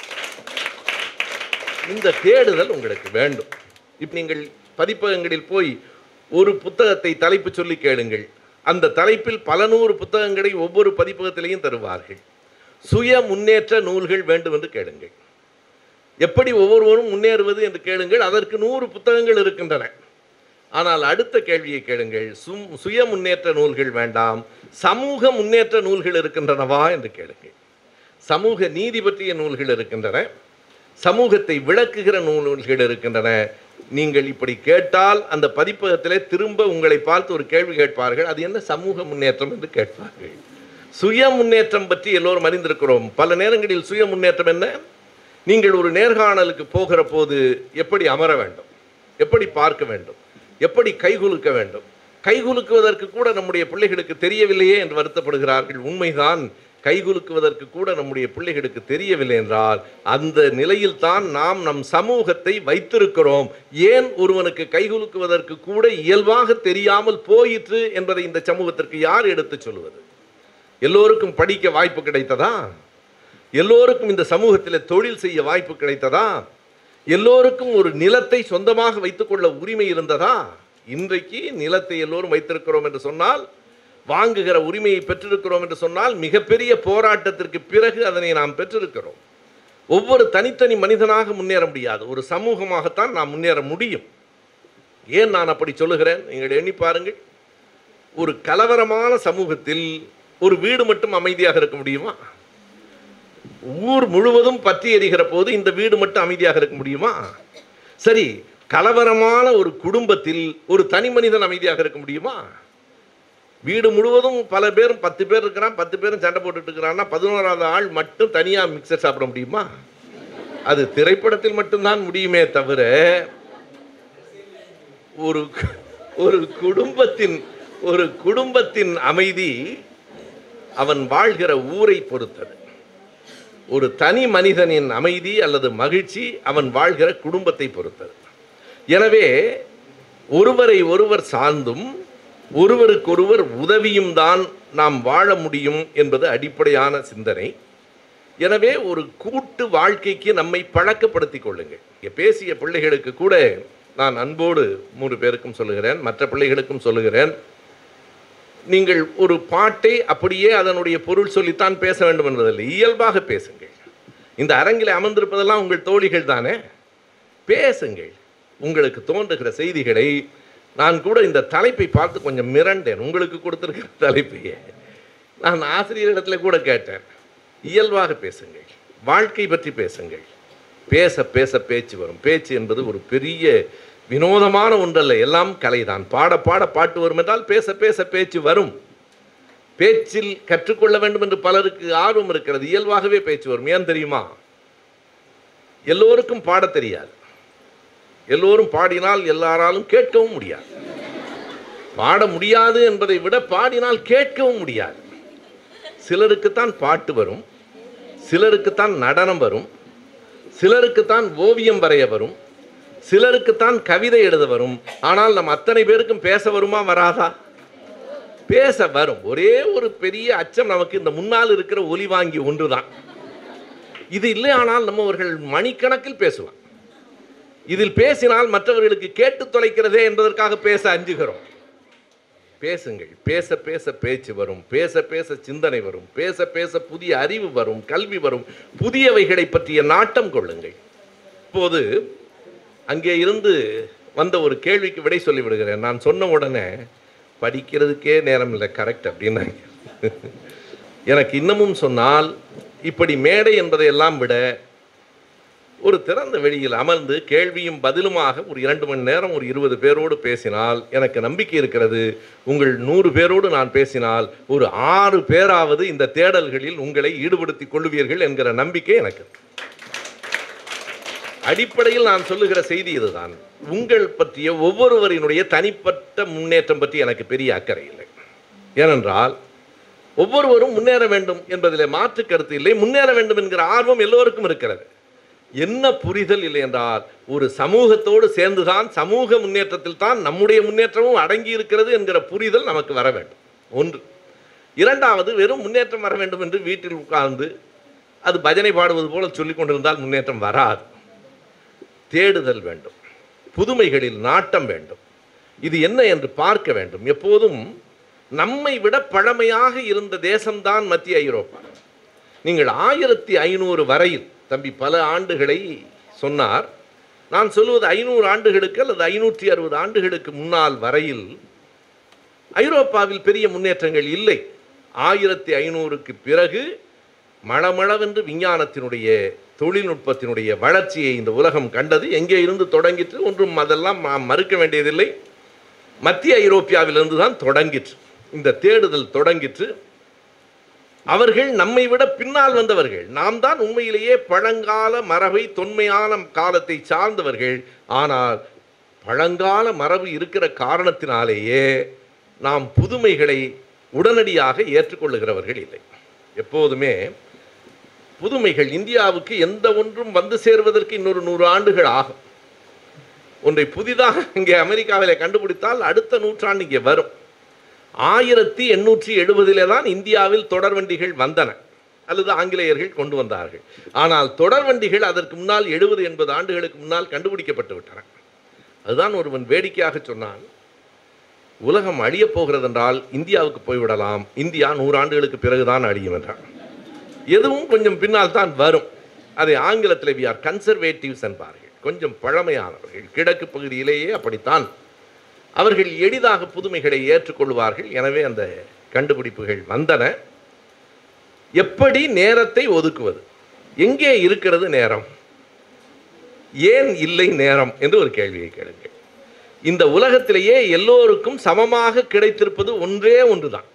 இந்த தேடுதல் உங்களுக்கு வேண்டும் இப்போ நீங்கள் பதிப்பகங்களில் போய் ஒரு புத்தகத்தை தலைப்பு சொல்லி கேளுங்கள் அந்த தலைப்பில் பல நூறு புத்தகங்களை ஒவ்வொரு பதிப்பகத்திலையும் தருவார்கள் சுய முன்னேற்ற நூல்கள் வேண்டும் என்று கேளுங்கள் எப்படி ஒவ்வொருவரும் முன்னேறுவது என்று கேளுங்கள் அதற்கு நூறு புத்தகங்கள் இருக்கின்றன ஆனால் அடுத்த கேள்வியை கேளுங்கள் சும் சுய முன்னேற்ற நூல்கள் வேண்டாம் சமூக முன்னேற்ற நூல்கள் இருக்கின்றனவா என்று கேளுங்கள் சமூக நீதி பற்றிய நூல்கள் இருக்கின்றன சமூகத்தை விளக்குகிற நூல்கள் இருக்கின்றன நீங்கள் இப்படி கேட்டால் அந்த பதிப்பகத்திலே திரும்ப உங்களை பார்த்து ஒரு கேள்வி கேட்பார்கள் அது என்ன சமூக முன்னேற்றம் என்று கேட்பார்கள் சுய முன்னேற்றம் பற்றி எல்லோரும் அறிந்திருக்கிறோம் பல நேரங்களில் சுய முன்னேற்றம் என்ன நீங்கள் ஒரு நேர்காணலுக்கு போகிற போது எப்படி அமர வேண்டும் எப்படி பார்க்க வேண்டும் எப்படி கைகுலுக்க வேண்டும் கைகுலுக்குவதற்கு கூட நம்முடைய பிள்ளைகளுக்கு தெரியவில்லையே என்று வருத்தப்படுகிறார்கள் உண்மைதான் கைகுலுக்குவதற்கு கூட நம்முடைய பிள்ளைகளுக்கு தெரியவில்லை என்றால் அந்த நிலையில் தான் நாம் நம் சமூகத்தை வைத்திருக்கிறோம் ஏன் ஒருவனுக்கு கைகுலுக்குவதற்கு கூட இயல்பாக தெரியாமல் போயிற்று என்பதை இந்த சமூகத்திற்கு யார் எடுத்துச் சொல்வது எல்லோருக்கும் படிக்க வாய்ப்பு கிடைத்ததா எல்லோருக்கும் இந்த சமூகத்தில் தொழில் செய்ய வாய்ப்பு கிடைத்ததா எல்லோருக்கும் ஒரு நிலத்தை சொந்தமாக வைத்துக்கொள்ள உரிமை இருந்ததா இன்றைக்கு நிலத்தை எல்லோரும் வைத்திருக்கிறோம் என்று சொன்னால் வாங்குகிற உரிமையை பெற்றிருக்கிறோம் என்று சொன்னால் மிகப்பெரிய போராட்டத்திற்கு பிறகு அதனை நாம் பெற்றிருக்கிறோம் ஒவ்வொரு தனித்தனி மனிதனாக முன்னேற முடியாது ஒரு சமூகமாகத்தான் நாம் முன்னேற முடியும் ஏன் நான் அப்படி சொல்லுகிறேன் நீங்கள் எண்ணி பாருங்கள் ஒரு கலவரமான சமூகத்தில் ஒரு வீடு மட்டும் அமைதியாக இருக்க முடியுமா ஊர் முழுவதும் பற்றி எரிகிற போது இந்த வீடு மட்டும் அமைதியாக இருக்க முடியுமா சரி கலவரமான ஒரு குடும்பத்தில் ஒரு தனி மனிதன் அமைதியாக இருக்க முடியுமா வீடு முழுவதும் பல பேரும் பத்து பேர் இருக்கிறான் பத்து பேரும் சண்டை போட்டுட்டு இருக்கிறான்னா பதினோராவது ஆள் மட்டும் தனியாக மிக்சர் சாப்பிட முடியுமா அது திரைப்படத்தில் மட்டும்தான் முடியுமே தவிர ஒரு ஒரு குடும்பத்தின் ஒரு குடும்பத்தின் அமைதி அவன் வாழ்கிற ஊரை பொறுத்தது ஒரு தனி மனிதனின் அமைதி அல்லது மகிழ்ச்சி அவன் வாழ்கிற குடும்பத்தை பொறுத்தது எனவே ஒருவரை ஒருவர் சார்ந்தும் ஒருவருக்கொருவர் உதவியும் தான் நாம் வாழ முடியும் என்பது அடிப்படையான சிந்தனை எனவே ஒரு கூட்டு வாழ்க்கைக்கு நம்மை பழக்கப்படுத்திக் கொள்ளுங்கள் இங்கே பேசிய பிள்ளைகளுக்கு கூட நான் அன்போடு மூன்று பேருக்கும் சொல்லுகிறேன் மற்ற பிள்ளைகளுக்கும் சொல்லுகிறேன் நீங்கள் ஒரு பாட்டை அப்படியே அதனுடைய பொருள் சொல்லித்தான் பேச வேண்டும் என்பதில்லை இயல்பாக பேசுங்கள் இந்த அரங்கில் அமர்ந்திருப்பதெல்லாம் உங்கள் தோழிகள் தானே பேசுங்கள் உங்களுக்கு தோன்றுகிற செய்திகளை நான் கூட இந்த தலைப்பை பார்த்து கொஞ்சம் மிரண்டேன் உங்களுக்கு கொடுத்துருக்கிற தலைப்பையே நான் ஆசிரியரிடத்துல கூட கேட்டேன் இயல்பாக பேசுங்கள் வாழ்க்கை பற்றி பேசுங்கள் பேச பேச பேச்சு வரும் பேச்சு என்பது ஒரு பெரிய வினோதமான ஒன்றல்ல எல்லாம் கலைதான் பாட பாட பாட்டு வரும் என்றால் பேச பேச பேச்சு வரும் பேச்சில் கற்றுக்கொள்ள வேண்டும் என்று பலருக்கு ஆர்வம் இருக்கிறது இயல்பாகவே பேச்சு வரும் ஏன் தெரியுமா எல்லோருக்கும் பாடத் தெரியாது எல்லோரும் பாடினால் எல்லாராலும் கேட்கவும் முடியாது பாட முடியாது என்பதை விட பாடினால் கேட்கவும் முடியாது சிலருக்குத்தான் பாட்டு வரும் சிலருக்குத்தான் நடனம் வரும் சிலருக்குத்தான் ஓவியம் வரைய வரும் சிலருக்குத்தான் கவிதை எழுத வரும் ஆனால் நம் அத்தனை பேருக்கும் பேச வருமா வராதா பேச வரும் ஒரே ஒரு பெரிய அச்சம் நமக்கு இந்த முன்னால் இருக்கிற ஒலி வாங்கி ஒன்றுதான் இது இல்லை ஆனால் நம்மவர்கள் மணிக்கணக்கில் பேசுவான் இதில் பேசினால் மற்றவர்களுக்கு கேட்டு தொலைக்கிறதே என்பதற்காக பேச அஞ்சுகிறோம் பேசுங்கள் பேச பேச பேச்சு வரும் பேச பேச சிந்தனை வரும் பேச பேச புதிய அறிவு வரும் கல்வி வரும் புதியவைகளை பற்றிய நாட்டம் கொள்ளுங்கள் இப்போது அங்கே இருந்து வந்த ஒரு கேள்விக்கு விடை சொல்லி விடுகிறேன் நான் சொன்ன உடனே படிக்கிறதுக்கே நேரம் இல்லை கரெக்ட் அப்படின்னாங்க எனக்கு இன்னமும் சொன்னால் இப்படி மேடை என்பதை எல்லாம் விட ஒரு திறந்த வெளியில் அமர்ந்து கேள்வியும் பதிலுமாக ஒரு இரண்டு மணி நேரம் ஒரு இருபது பேரோடு பேசினால் எனக்கு நம்பிக்கை இருக்கிறது உங்கள் நூறு பேரோடு நான் பேசினால் ஒரு ஆறு பேராவது இந்த தேடல்களில் உங்களை ஈடுபடுத்திக் கொள்ளுவீர்கள் என்கிற நம்பிக்கை எனக்கு இருக்கு. அடிப்படையில் நான் சொல்லுகிற செய்தி இதுதான் உங்கள் பற்றிய ஒவ்வொருவரினுடைய தனிப்பட்ட முன்னேற்றம் பற்றி எனக்கு பெரிய அக்கறை இல்லை ஏனென்றால் ஒவ்வொருவரும் முன்னேற வேண்டும் என்பதிலே மாற்று கருத்து இல்லை முன்னேற வேண்டும் என்கிற ஆர்வம் எல்லோருக்கும் இருக்கிறது என்ன புரிதல் இல்லை என்றால் ஒரு சமூகத்தோடு சேர்ந்துதான் சமூக முன்னேற்றத்தில் தான் நம்முடைய முன்னேற்றமும் அடங்கி இருக்கிறது என்கிற புரிதல் நமக்கு வர வேண்டும் ஒன்று இரண்டாவது வெறும் முன்னேற்றம் வர வேண்டும் என்று வீட்டில் உட்கார்ந்து அது பஜனை பாடுவது போல சொல்லிக் கொண்டிருந்தால் முன்னேற்றம் வராது தேடுதல் வேண்டும் புதுமைகளில் நாட்டம் வேண்டும் இது என்ன என்று பார்க்க வேண்டும் எப்போதும் நம்மை விட பழமையாக இருந்த தேசம்தான் மத்திய ஐரோப்பா நீங்கள் ஆயிரத்தி ஐநூறு வரையில் தம்பி பல ஆண்டுகளை சொன்னார் நான் சொல்வது ஐநூறு ஆண்டுகளுக்கு அல்லது ஐநூற்றி அறுபது ஆண்டுகளுக்கு முன்னால் வரையில் ஐரோப்பாவில் பெரிய முன்னேற்றங்கள் இல்லை ஆயிரத்தி ஐநூறுக்கு பிறகு மளமளவென்று விஞ்ஞானத்தினுடைய தொழில்நுட்பத்தினுடைய வளர்ச்சியை இந்த உலகம் கண்டது எங்கே இருந்து தொடங்கிற்று ஒன்றும் அதெல்லாம் நாம் மறுக்க வேண்டியதில்லை மத்திய ஐரோப்பியாவிலிருந்து தான் தொடங்கிற்று இந்த தேடுதல் தொடங்கிற்று அவர்கள் நம்மை விட பின்னால் வந்தவர்கள் நாம் தான் உண்மையிலேயே பழங்கால மரபை தொன்மையான காலத்தை சார்ந்தவர்கள் ஆனால் பழங்கால மரபு இருக்கிற காரணத்தினாலேயே நாம் புதுமைகளை உடனடியாக ஏற்றுக்கொள்ளுகிறவர்கள் இல்லை எப்போதுமே புதுமைகள் இந்தியாவுக்கு எந்த ஒன்றும் வந்து சேர்வதற்கு இன்னொரு நூறு ஆண்டுகள் ஆகும் ஒன்றை புதிதாக இங்கே அமெரிக்காவில் கண்டுபிடித்தால் அடுத்த நூற்றாண்டு இங்கே வரும் ஆயிரத்தி எண்ணூற்றி எழுபதிலே தான் இந்தியாவில் தொடர்வண்டிகள் வந்தன அல்லது ஆங்கிலேயர்கள் கொண்டு வந்தார்கள் ஆனால் தொடர்வண்டிகள் அதற்கு முன்னால் எழுபது எண்பது ஆண்டுகளுக்கு முன்னால் கண்டுபிடிக்கப்பட்டு விட்டன அதுதான் ஒருவன் வேடிக்கையாக சொன்னான் உலகம் அழியப் போகிறது என்றால் இந்தியாவுக்கு போய்விடலாம் இந்தியா நூறு ஆண்டுகளுக்கு பிறகுதான் அழியும் என்றான் எதுவும் கொஞ்சம் பின்னால் தான் வரும் அதை ஆங்கிலத்தில் வி ஆர் கன்சர்வேட்டிவ்ஸ் என்பார்கள் கொஞ்சம் பழமையானவர்கள் கிழக்கு பகுதியிலேயே அப்படித்தான் அவர்கள் எளிதாக புதுமைகளை ஏற்றுக்கொள்வார்கள் எனவே அந்த கண்டுபிடிப்புகள் வந்தன எப்படி நேரத்தை ஒதுக்குவது எங்கே இருக்கிறது நேரம் ஏன் இல்லை நேரம் என்று ஒரு கேள்வியை கேளுங்கள் இந்த உலகத்திலேயே எல்லோருக்கும் சமமாக கிடைத்திருப்பது ஒன்றே ஒன்றுதான்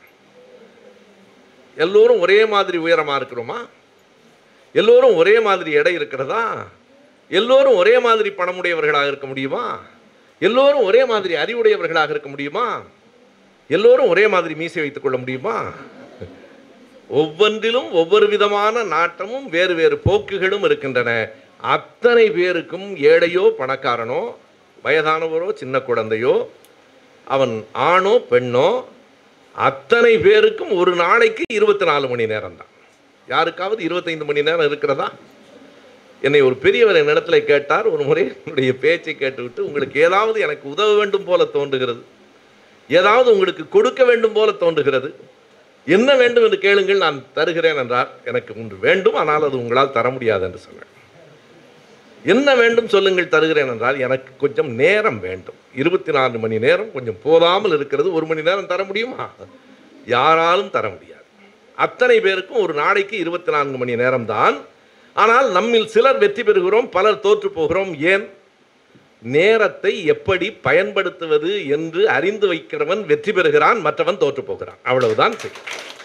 எல்லோரும் ஒரே மாதிரி உயரமா இருக்கிறோமா எல்லோரும் ஒரே மாதிரி எடை இருக்கிறதா எல்லோரும் ஒரே மாதிரி பணமுடையவர்களாக இருக்க முடியுமா எல்லோரும் ஒரே மாதிரி அறிவுடையவர்களாக இருக்க முடியுமா எல்லோரும் ஒரே மாதிரி மீசை வைத்துக் கொள்ள முடியுமா ஒவ்வொன்றிலும் ஒவ்வொரு விதமான நாட்டமும் வேறு வேறு போக்குகளும் இருக்கின்றன அத்தனை பேருக்கும் ஏழையோ பணக்காரனோ வயதானவரோ சின்ன குழந்தையோ அவன் ஆணோ பெண்ணோ அத்தனை பேருக்கும் ஒரு நாளைக்கு இருபத்தி நாலு மணி நேரம் தான் யாருக்காவது இருபத்தைந்து மணி நேரம் இருக்கிறதா என்னை ஒரு பெரியவர் என்னிடத்துல கேட்டார் ஒரு முறை என்னுடைய பேச்சை கேட்டுவிட்டு உங்களுக்கு ஏதாவது எனக்கு உதவ வேண்டும் போல தோன்றுகிறது ஏதாவது உங்களுக்கு கொடுக்க வேண்டும் போல தோன்றுகிறது என்ன வேண்டும் என்று கேளுங்கள் நான் தருகிறேன் என்றார் எனக்கு ஒன்று வேண்டும் ஆனால் அது உங்களால் தர முடியாது என்று சொன்னேன் என்ன வேண்டும் சொல்லுங்கள் தருகிறேன் என்றால் எனக்கு கொஞ்சம் நேரம் வேண்டும் இருபத்தி நான்கு மணி நேரம் கொஞ்சம் போதாமல் இருக்கிறது ஒரு மணி நேரம் தர முடியுமா யாராலும் தர முடியாது அத்தனை பேருக்கும் ஒரு நாளைக்கு இருபத்தி நான்கு மணி நேரம் தான் ஆனால் நம்மில் சிலர் வெற்றி பெறுகிறோம் பலர் தோற்று போகிறோம் ஏன் நேரத்தை எப்படி பயன்படுத்துவது என்று அறிந்து வைக்கிறவன் வெற்றி பெறுகிறான் மற்றவன் தோற்று போகிறான் அவ்வளவுதான் செய்தி.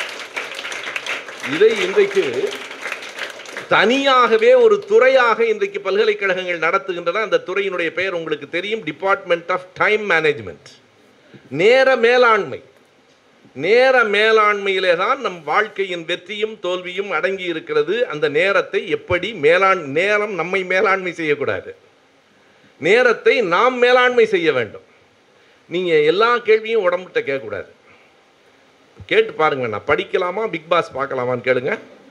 இதை இன்றைக்கு தனியாகவே ஒரு துறையாக இன்றைக்கு பல்கலைக்கழகங்கள் நடத்துகின்றன அந்த துறையினுடைய பெயர் உங்களுக்கு தெரியும் டிபார்ட்மெண்ட் ஆஃப் டைம் மேனேஜ்மெண்ட் நேர மேலாண்மை நேர மேலாண்மையிலே தான் நம் வாழ்க்கையின் வெற்றியும் தோல்வியும் அடங்கி இருக்கிறது அந்த நேரத்தை எப்படி மேலாண் நேரம் நம்மை மேலாண்மை செய்யக்கூடாது நேரத்தை நாம் மேலாண்மை செய்ய வேண்டும் நீங்கள் எல்லா கேள்வியும் உடம்புகிட்ட கேட்கக்கூடாது கேட்டு பாருங்க நான் படிக்கலாமா பிக் பாஸ் பார்க்கலாமான்னு கேளுங்க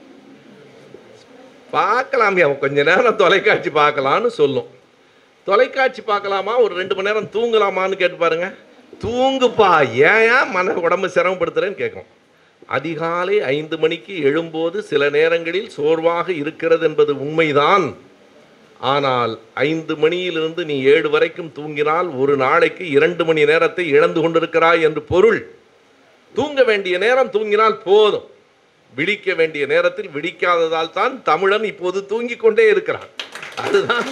பார்க்கலாமே அவன் கொஞ்ச நேரம் தொலைக்காட்சி பார்க்கலான்னு சொல்லும் தொலைக்காட்சி பார்க்கலாமா ஒரு ரெண்டு மணி நேரம் தூங்கலாமான்னு கேட்டு பாருங்க தூங்குப்பா ஏன் ஏன் மன உடம்பு சிரமப்படுத்துறேன்னு கேட்கும் அதிகாலை ஐந்து மணிக்கு எழும்போது சில நேரங்களில் சோர்வாக இருக்கிறது என்பது உண்மைதான் ஆனால் ஐந்து மணியிலிருந்து நீ ஏழு வரைக்கும் தூங்கினால் ஒரு நாளைக்கு இரண்டு மணி நேரத்தை இழந்து கொண்டிருக்கிறாய் என்று பொருள் தூங்க வேண்டிய நேரம் தூங்கினால் போதும் விழிக்க வேண்டிய நேரத்தில் விழிக்காததால் தான் தமிழன் இப்போது தூங்கிக் கொண்டே இருக்கிறான் அதுதான்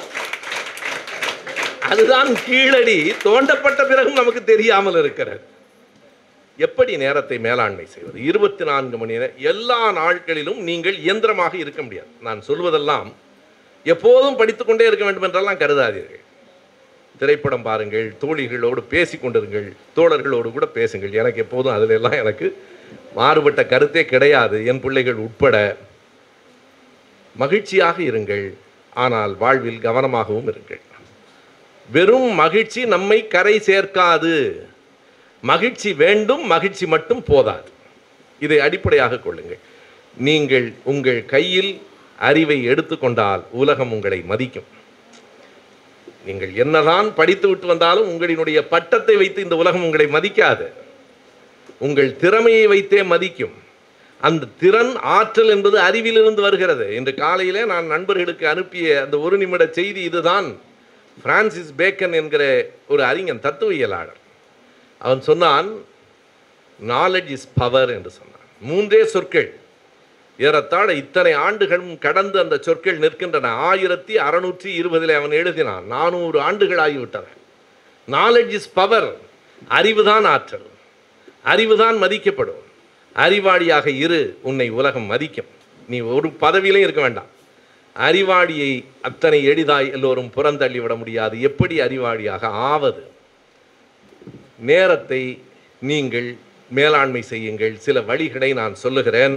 அதுதான் கீழடி தோண்டப்பட்ட பிறகும் நமக்கு தெரியாமல் இருக்கிறது எப்படி நேரத்தை மேலாண்மை செய்வது இருபத்தி நான்கு மணி நேரம் எல்லா நாட்களிலும் நீங்கள் இயந்திரமாக இருக்க முடியாது நான் சொல்வதெல்லாம் எப்போதும் படித்துக்கொண்டே இருக்க வேண்டும் என்றெல்லாம் கருதாதீர்கள் திரைப்படம் பாருங்கள் தோழிகளோடு பேசிக் கொண்டிருங்கள் தோழர்களோடு கூட பேசுங்கள் எனக்கு எப்போதும் அதில் எல்லாம் எனக்கு மாறுபட்ட கருத்தே கிடையாது என் பிள்ளைகள் உட்பட மகிழ்ச்சியாக இருங்கள் ஆனால் வாழ்வில் கவனமாகவும் இருங்கள் வெறும் மகிழ்ச்சி நம்மை கரை சேர்க்காது மகிழ்ச்சி வேண்டும் மகிழ்ச்சி மட்டும் போதாது இதை அடிப்படையாக கொள்ளுங்கள் நீங்கள் உங்கள் கையில் அறிவை எடுத்துக்கொண்டால் உலகம் உங்களை மதிக்கும் நீங்கள் என்னதான் படித்து விட்டு வந்தாலும் உங்களினுடைய பட்டத்தை வைத்து இந்த உலகம் உங்களை மதிக்காது உங்கள் திறமையை வைத்தே மதிக்கும் அந்த திறன் ஆற்றல் என்பது அறிவிலிருந்து வருகிறது இன்று காலையிலே நான் நண்பர்களுக்கு அனுப்பிய அந்த ஒரு நிமிட செய்தி இதுதான் பிரான்சிஸ் பேக்கன் என்கிற ஒரு அறிஞன் தத்துவியலாளர் அவன் சொன்னான் நாலெட்ஜ் இஸ் பவர் என்று சொன்னான் மூன்றே சொற்கள் ஏறத்தாழ இத்தனை ஆண்டுகளும் கடந்து அந்த சொற்கள் நிற்கின்றன ஆயிரத்தி அறுநூற்றி இருபதில் அவன் எழுதினான் நானூறு ஆண்டுகள் ஆகிவிட்டன நாலெட்ஜ் இஸ் பவர் அறிவுதான் ஆற்றல் அறிவுதான் மதிக்கப்படும் அறிவாளியாக இரு உன்னை உலகம் மதிக்கும் நீ ஒரு பதவியிலையும் இருக்க வேண்டாம் அறிவாளியை அத்தனை எளிதாய் எல்லோரும் புறந்தள்ளி விட முடியாது எப்படி அறிவாளியாக ஆவது நேரத்தை நீங்கள் மேலாண்மை செய்யுங்கள் சில வழிகளை நான் சொல்லுகிறேன்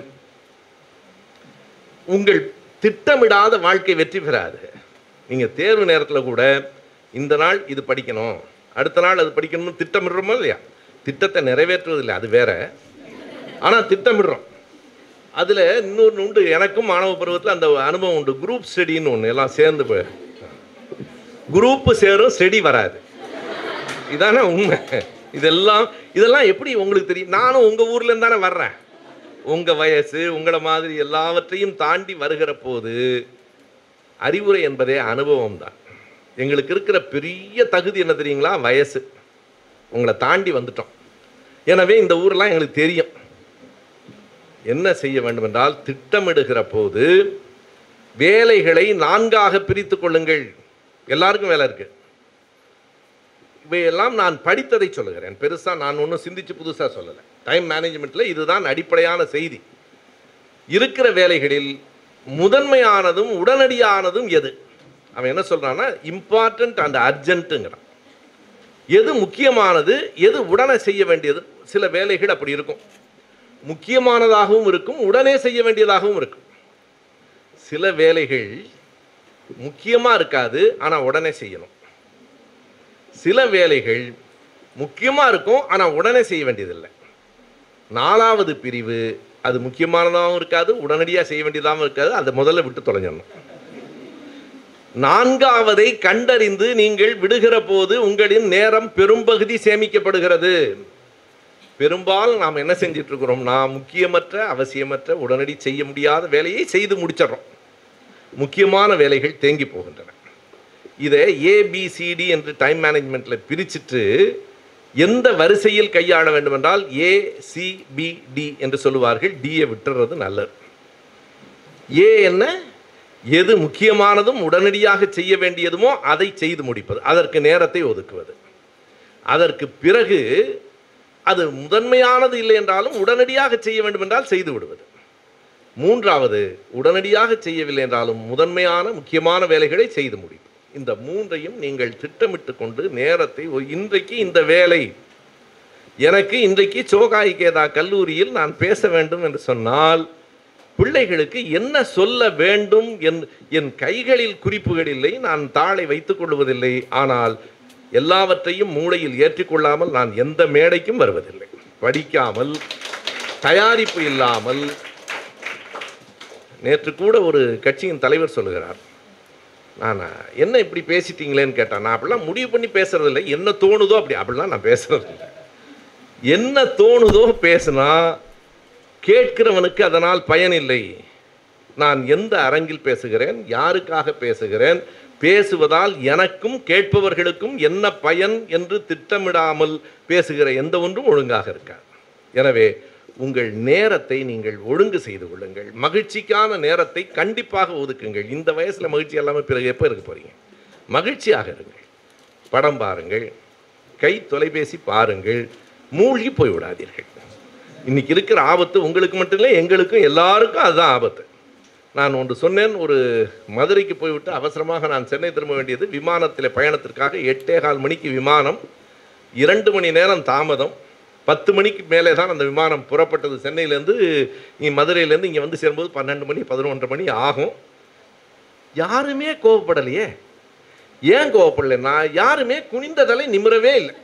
உங்கள் திட்டமிடாத வாழ்க்கை வெற்றி பெறாது நீங்கள் தேர்வு நேரத்தில் கூட இந்த நாள் இது படிக்கணும் அடுத்த நாள் அது படிக்கணும்னு திட்டமிடுறோமோ இல்லையா திட்டத்தை நிறைவேற்றுவதில்லை அது வேற ஆனால் திட்டமிடுறோம் அதில் இன்னொன்று உண்டு எனக்கும் மாணவ பருவத்தில் அந்த அனுபவம் உண்டு குரூப் ஸ்டடின்னு ஒன்று எல்லாம் சேர்ந்து போய் குரூப்பு சேரும் ஸ்டடி வராது இதானே உண்மை இதெல்லாம் இதெல்லாம் எப்படி உங்களுக்கு தெரியும் நானும் உங்கள் ஊர்லேருந்து தானே வர்றேன் உங்கள் வயசு உங்களை மாதிரி எல்லாவற்றையும் தாண்டி வருகிற போது அறிவுரை என்பதே அனுபவம் தான் எங்களுக்கு இருக்கிற பெரிய தகுதி என்ன தெரியுங்களா வயசு உங்களை தாண்டி வந்துட்டோம் எனவே இந்த ஊரெல்லாம் எங்களுக்கு தெரியும் என்ன செய்ய வேண்டும் என்றால் திட்டமிடுகிற போது வேலைகளை நான்காக பிரித்து கொள்ளுங்கள் எல்லாருக்கும் வேலை இருக்கு இவையெல்லாம் நான் படித்ததை சொல்லுகிறேன் பெருசாக நான் ஒன்றும் சிந்திச்சு புதுசாக சொல்லலை டைம் மேனேஜ்மெண்ட்டில் இதுதான் அடிப்படையான செய்தி இருக்கிற வேலைகளில் முதன்மையானதும் உடனடியானதும் எது அவன் என்ன சொல்கிறான்னா இம்பார்ட்டன்ட் அண்ட் அர்ஜென்ட்டுங்கிறான் எது முக்கியமானது எது உடனே செய்ய வேண்டியது சில வேலைகள் அப்படி இருக்கும் முக்கியமானதாகவும் இருக்கும் உடனே செய்ய வேண்டியதாகவும் இருக்கும் சில வேலைகள் முக்கியமாக இருக்காது ஆனால் உடனே செய்யணும் சில வேலைகள் முக்கியமாக இருக்கும் ஆனால் உடனே செய்ய வேண்டியதில்லை நாலாவது பிரிவு அது முக்கியமானதாகவும் இருக்காது உடனடியாக செய்ய வேண்டியதாகவும் இருக்காது அதை முதல்ல விட்டு தொலைஞ்சிடணும் நான்காவதை கண்டறிந்து நீங்கள் விடுகிற போது உங்களின் நேரம் பெரும்பகுதி சேமிக்கப்படுகிறது பெரும்பாலும் நாம் என்ன செஞ்சிட்டு இருக்கிறோம்னா முக்கியமற்ற அவசியமற்ற உடனடி செய்ய முடியாத வேலையை செய்து முடிச்சிடுறோம் முக்கியமான வேலைகள் தேங்கி போகின்றன இதை ஏபிசிடி என்று டைம் மேனேஜ்மெண்ட்டில் பிரிச்சுட்டு எந்த வரிசையில் கையாள வேண்டும் என்றால் ஏசிபிடி என்று சொல்லுவார்கள் டியை விட்டுறது நல்லது ஏ என்ன எது முக்கியமானதும் உடனடியாக செய்ய வேண்டியதுமோ அதை செய்து முடிப்பது அதற்கு நேரத்தை ஒதுக்குவது அதற்கு பிறகு அது முதன்மையானது இல்லை என்றாலும் உடனடியாக செய்ய வேண்டும் என்றால் செய்து விடுவது மூன்றாவது உடனடியாக செய்யவில்லை என்றாலும் முதன்மையான முக்கியமான வேலைகளை செய்து முடிப்பது இந்த மூன்றையும் நீங்கள் திட்டமிட்டு கொண்டு நேரத்தை ஒ- இன்றைக்கு இந்த வேலை எனக்கு இன்றைக்கு சோகாய் கேதா கல்லூரியில் நான் பேச வேண்டும் என்று சொன்னால் பிள்ளைகளுக்கு என்ன சொல்ல வேண்டும் என் என் கைகளில் குறிப்புகள் இல்லை நான் தாளை வைத்துக் கொள்வதில்லை ஆனால் எல்லாவற்றையும் மூளையில் ஏற்றிக்கொள்ளாமல் நான் எந்த மேடைக்கும் வருவதில்லை படிக்காமல் தயாரிப்பு இல்லாமல் நேற்று கூட ஒரு கட்சியின் தலைவர் சொல்லுகிறார் நான் என்ன இப்படி பேசிட்டீங்களேன்னு கேட்டான் நான் அப்படிலாம் முடிவு பண்ணி பேசுறதில்லை என்ன தோணுதோ அப்படி அப்படிலாம் நான் பேசுறதில்லை என்ன தோணுதோ பேசினா கேட்கிறவனுக்கு அதனால் பயனில்லை நான் எந்த அரங்கில் பேசுகிறேன் யாருக்காக பேசுகிறேன் பேசுவதால் எனக்கும் கேட்பவர்களுக்கும் என்ன பயன் என்று திட்டமிடாமல் பேசுகிற எந்த ஒன்றும் ஒழுங்காக இருக்காது எனவே உங்கள் நேரத்தை நீங்கள் ஒழுங்கு செய்து கொள்ளுங்கள் மகிழ்ச்சிக்கான நேரத்தை கண்டிப்பாக ஒதுக்குங்கள் இந்த வயசில் மகிழ்ச்சி எல்லாமே பிறகு எப்போ இருக்க போறீங்க மகிழ்ச்சியாக இருங்கள் படம் பாருங்கள் கை தொலைபேசி பாருங்கள் மூழ்கி போய் விடாதீர்கள் இன்னைக்கு இருக்கிற ஆபத்து உங்களுக்கு மட்டும் இல்லை எங்களுக்கும் எல்லாருக்கும் அதுதான் ஆபத்து நான் ஒன்று சொன்னேன் ஒரு மதுரைக்கு போய்விட்டு அவசரமாக நான் சென்னை திரும்ப வேண்டியது விமானத்தில் பயணத்திற்காக எட்டே கால் மணிக்கு விமானம் இரண்டு மணி நேரம் தாமதம் பத்து மணிக்கு மேலே தான் அந்த விமானம் புறப்பட்டது சென்னையிலேருந்து இங்கே மதுரையிலேருந்து இங்கே வந்து சேரும்போது பன்னெண்டு மணி பதினொன்றரை மணி ஆகும் யாருமே கோவப்படலையே ஏன் கோவப்படலைன்னா யாருமே குனிந்த தலை நிமிரவே இல்லை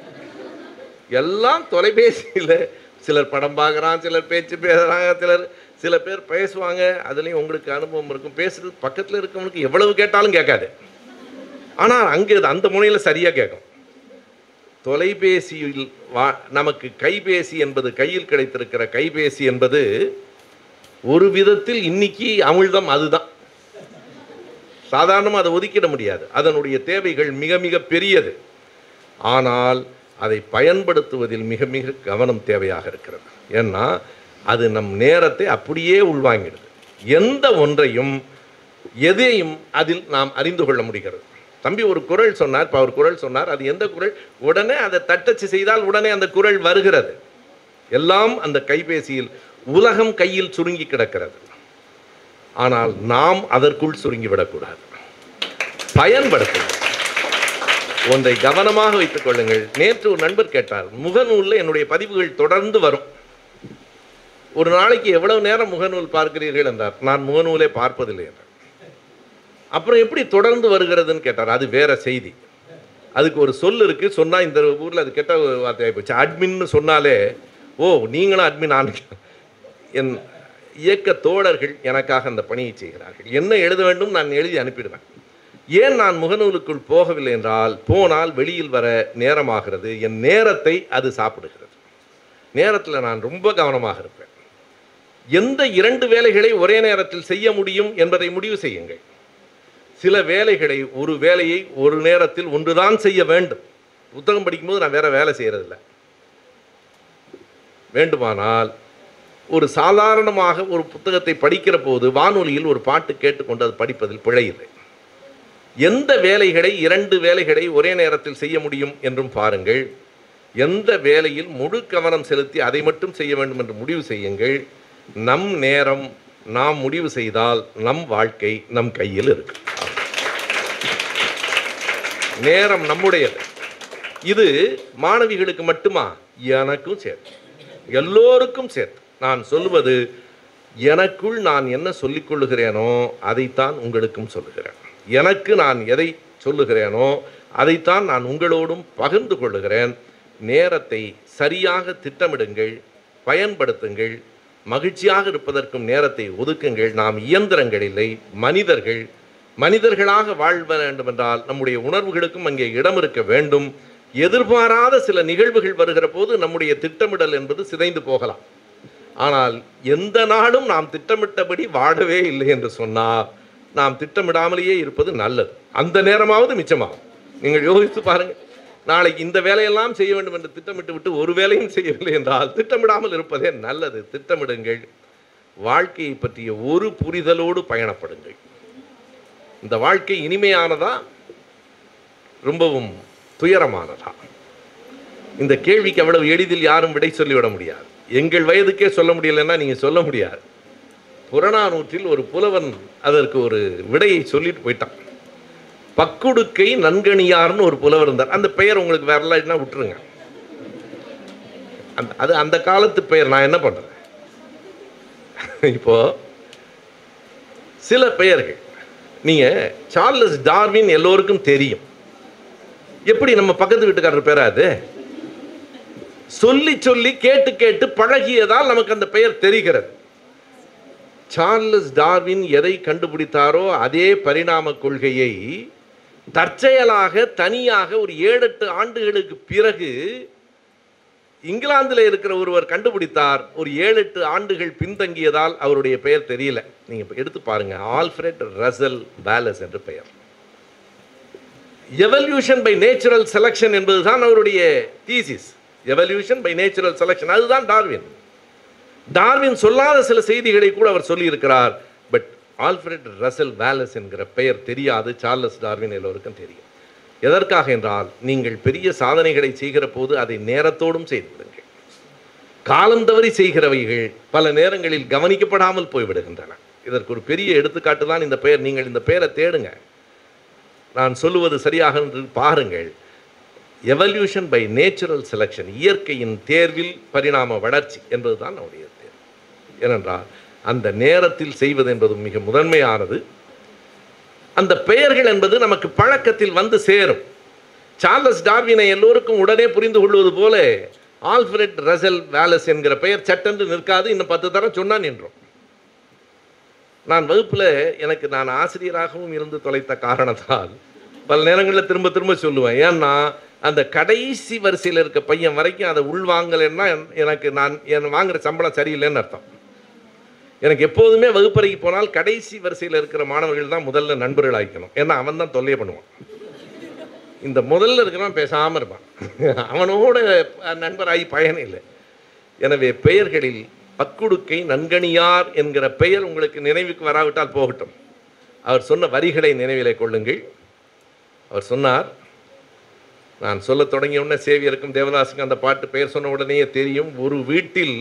எல்லாம் தொலைபேசியில் சிலர் படம் பார்க்குறான் சிலர் பேச்சு பேசுகிறாங்க சிலர் சில பேர் பேசுவாங்க அதுலேயும் உங்களுக்கு அனுபவம் இருக்கும் பேசுறது பக்கத்தில் இருக்கவனுக்கு எவ்வளவு கேட்டாலும் கேட்காது ஆனால் அங்கே அந்த முனையில் சரியாக கேட்கும் தொலைபேசியில் வா நமக்கு கைபேசி என்பது கையில் கிடைத்திருக்கிற கைபேசி என்பது ஒரு விதத்தில் இன்னைக்கு அமிழ்தம் அதுதான் சாதாரணமாக அதை ஒதுக்கிட முடியாது அதனுடைய தேவைகள் மிக மிக பெரியது ஆனால் அதை பயன்படுத்துவதில் மிக மிக கவனம் தேவையாக இருக்கிறது ஏன்னா அது நம் நேரத்தை அப்படியே உள்வாங்கிடுது எந்த ஒன்றையும் எதையும் அதில் நாம் அறிந்து கொள்ள முடிகிறது தம்பி ஒரு குரல் சொன்னார் இப்போ அவர் குரல் சொன்னார் அது எந்த குரல் உடனே அதை தட்டச்சு செய்தால் உடனே அந்த குரல் வருகிறது எல்லாம் அந்த கைபேசியில் உலகம் கையில் சுருங்கி கிடக்கிறது ஆனால் நாம் அதற்குள் சுருங்கி விடக்கூடாது பயன்படுத்துங்கள் ஒன்றை கவனமாக வைத்துக் கொள்ளுங்கள் நேற்று ஒரு நண்பர் கேட்டார் முகநூலில் என்னுடைய பதிவுகள் தொடர்ந்து வரும் ஒரு நாளைக்கு எவ்வளவு நேரம் முகநூல் பார்க்கிறீர்கள் என்றார் நான் முகநூலே பார்ப்பதில்லை என்றார் அப்புறம் எப்படி தொடர்ந்து வருகிறதுன்னு கேட்டார் அது வேற செய்தி அதுக்கு ஒரு சொல் இருக்கு சொன்னா இந்த ஊர்ல அது கெட்ட வார்த்தையாகி போச்சு அட்மின்னு சொன்னாலே ஓ நீங்களும் அட்மின் ஆனு என் இயக்க தோழர்கள் எனக்காக அந்த பணியை செய்கிறார்கள் என்ன எழுத வேண்டும் நான் எழுதி அனுப்பிடுவேன் ஏன் நான் முகநூலுக்குள் போகவில்லை என்றால் போனால் வெளியில் வர நேரமாகிறது என் நேரத்தை அது சாப்பிடுகிறது நேரத்தில் நான் ரொம்ப கவனமாக இருப்பேன் எந்த இரண்டு வேலைகளை ஒரே நேரத்தில் செய்ய முடியும் என்பதை முடிவு செய்யுங்கள் சில வேலைகளை ஒரு வேலையை ஒரு நேரத்தில் ஒன்றுதான் செய்ய வேண்டும் புத்தகம் படிக்கும்போது நான் வேற வேலை செய்யறதில்ல வேண்டுமானால் ஒரு சாதாரணமாக ஒரு புத்தகத்தை படிக்கிற போது வானொலியில் ஒரு பாட்டு கேட்டுக்கொண்டு அது படிப்பதில் பிழை இல்லை எந்த வேலைகளை இரண்டு வேலைகளை ஒரே நேரத்தில் செய்ய முடியும் என்றும் பாருங்கள் எந்த வேலையில் முழு கவனம் செலுத்தி அதை மட்டும் செய்ய வேண்டும் என்று முடிவு செய்யுங்கள் நம் நேரம் நாம் முடிவு செய்தால் நம் வாழ்க்கை நம் கையில் இருக்கு நேரம் நம்முடையது இது மாணவிகளுக்கு மட்டுமா எனக்கும் சேர்த்து எல்லோருக்கும் சேர்த்து நான் சொல்லுவது எனக்குள் நான் என்ன சொல்லிக் கொள்ளுகிறேனோ அதைத்தான் உங்களுக்கும் சொல்லுகிறேன் எனக்கு நான் எதை சொல்லுகிறேனோ அதைத்தான் நான் உங்களோடும் பகிர்ந்து கொள்ளுகிறேன் நேரத்தை சரியாக திட்டமிடுங்கள் பயன்படுத்துங்கள் மகிழ்ச்சியாக இருப்பதற்கும் நேரத்தை ஒதுக்குங்கள் நாம் இயந்திரங்கள் இல்லை மனிதர்கள் மனிதர்களாக வாழ் வேண்டும் என்றால் நம்முடைய உணர்வுகளுக்கும் அங்கே இடம் இருக்க வேண்டும் எதிர்பாராத சில நிகழ்வுகள் வருகிற போது நம்முடைய திட்டமிடல் என்பது சிதைந்து போகலாம் ஆனால் எந்த நாளும் நாம் திட்டமிட்டபடி வாழவே இல்லை என்று சொன்னால் நாம் திட்டமிடாமலேயே இருப்பது நல்லது அந்த நேரமாவது மிச்சமாகும் நீங்கள் யோசித்து பாருங்க நாளைக்கு இந்த வேலையெல்லாம் செய்ய வேண்டும் என்று திட்டமிட்டு விட்டு ஒரு வேலையும் செய்யவில்லை என்றால் திட்டமிடாமல் இருப்பதே நல்லது திட்டமிடுங்கள் வாழ்க்கையை பற்றிய ஒரு புரிதலோடு பயணப்படுங்கள் இந்த வாழ்க்கை இனிமையானதா ரொம்பவும் துயரமானதா இந்த கேள்விக்கு அவ்வளவு எளிதில் யாரும் விடை சொல்லிவிட முடியாது எங்கள் வயதுக்கே சொல்ல முடியலன்னா நீங்கள் சொல்ல முடியாது புறநானூற்றில் ஒரு புலவன் அதற்கு ஒரு விடையை சொல்லிட்டு போயிட்டான் பக்குடுக்கை நன்கணியார்னு ஒரு புலவர் இருந்தார் அந்த பெயர் உங்களுக்கு வரலன்னா விட்டுருங்க அந்த அது அந்த காலத்து பெயர் நான் என்ன பண்ணுறேன் இப்போ சில பெயர்கள் நீங்கள் சார்லஸ் டார்வின் எல்லோருக்கும் தெரியும் எப்படி நம்ம பக்கத்து வீட்டுக்காரர் பேரா அது சொல்லி சொல்லி கேட்டு கேட்டு பழகியதால் நமக்கு அந்த பெயர் தெரிகிறது சார்லஸ் டார்வின் எதை கண்டுபிடித்தாரோ அதே பரிணாம கொள்கையை தற்செயலாக தனியாக ஒரு ஏழு எட்டு ஆண்டுகளுக்கு பிறகு இங்கிலாந்தில் இருக்கிற ஒருவர் கண்டுபிடித்தார் ஒரு ஏழு எட்டு ஆண்டுகள் பின்தங்கியதால் அவருடைய பெயர் தெரியல நீங்க இப்ப எடுத்து பாருங்க ஆல்ஃபிரட் ரசல் பேலஸ் என்று பெயர் எவல்யூஷன் பை நேச்சுரல் செலக்ஷன் என்பதுதான் அவருடைய thesis evolution by natural selection அதுதான் டார்வின் டார்வின் சொல்லாத சில செய்திகளை கூட அவர் சொல்லியிருக்கிறார் பட் ஆல்ஃபிரட் ரசல் வேலஸ் என்கிற பெயர் தெரியாது சார்லஸ் டார்வின் எல்லோருக்கும் தெரியும் எதற்காக என்றால் நீங்கள் பெரிய சாதனைகளை செய்கிற போது அதை நேரத்தோடும் செய்து விடுங்கள் காலம் தவறி செய்கிறவைகள் பல நேரங்களில் கவனிக்கப்படாமல் போய்விடுகின்றன இதற்கு ஒரு பெரிய எடுத்துக்காட்டு தான் இந்த பெயர் நீங்கள் இந்த பெயரை தேடுங்க நான் சொல்லுவது சரியாக என்று பாருங்கள் எவல்யூஷன் பை நேச்சுரல் செலெக்ஷன் இயற்கையின் தேர்வில் பரிணாம வளர்ச்சி என்பதுதான் நம்முடைய தேர்வு ஏனென்றால் அந்த நேரத்தில் செய்வது என்பது மிக முதன்மையானது அந்த பெயர்கள் என்பது நமக்கு பழக்கத்தில் வந்து சேரும் சார்லஸ் டார்வினை எல்லோருக்கும் உடனே புரிந்து கொள்வது போல ஆல்ஃபிரட் ரசல் வேலஸ் என்கிற பெயர் சட்டென்று நிற்காது இன்னும் பத்து தரம் சொன்னான் என்றோம் நான் வகுப்பில் எனக்கு நான் ஆசிரியராகவும் இருந்து தொலைத்த காரணத்தால் பல நேரங்களில் திரும்ப திரும்ப சொல்லுவேன் ஏன்னா அந்த கடைசி வரிசையில் இருக்க பையன் வரைக்கும் அதை உள்வாங்கலைன்னா என்- எனக்கு நான் என் வாங்குற சம்பளம் சரியில்லைன்னு அர்த்தம் எனக்கு எப்போதுமே வகுப்பறைக்கு போனால் கடைசி வரிசையில் இருக்கிற மாணவர்கள் தான் முதல்ல நண்பர்கள் ஆகிக்கணும் ஏன்னா அவன் தான் தொல்லையை பண்ணுவான் இந்த முதல்ல இருக்கிறவன் பேசாமல் இருப்பான் அவனோட நண்பராகி பயன் இல்லை எனவே பெயர்களில் பக்குடுக்கை நன்கணியார் என்கிற பெயர் உங்களுக்கு நினைவுக்கு வராவிட்டால் போகட்டும் அவர் சொன்ன வரிகளை நினைவிலே கொள்ளுங்கள் அவர் சொன்னார் நான் சொல்லத் தொடங்கிய உடனே சேவியருக்கும் தேவதாசுக்கும் அந்த பாட்டு பெயர் சொன்ன உடனேயே தெரியும் ஒரு வீட்டில்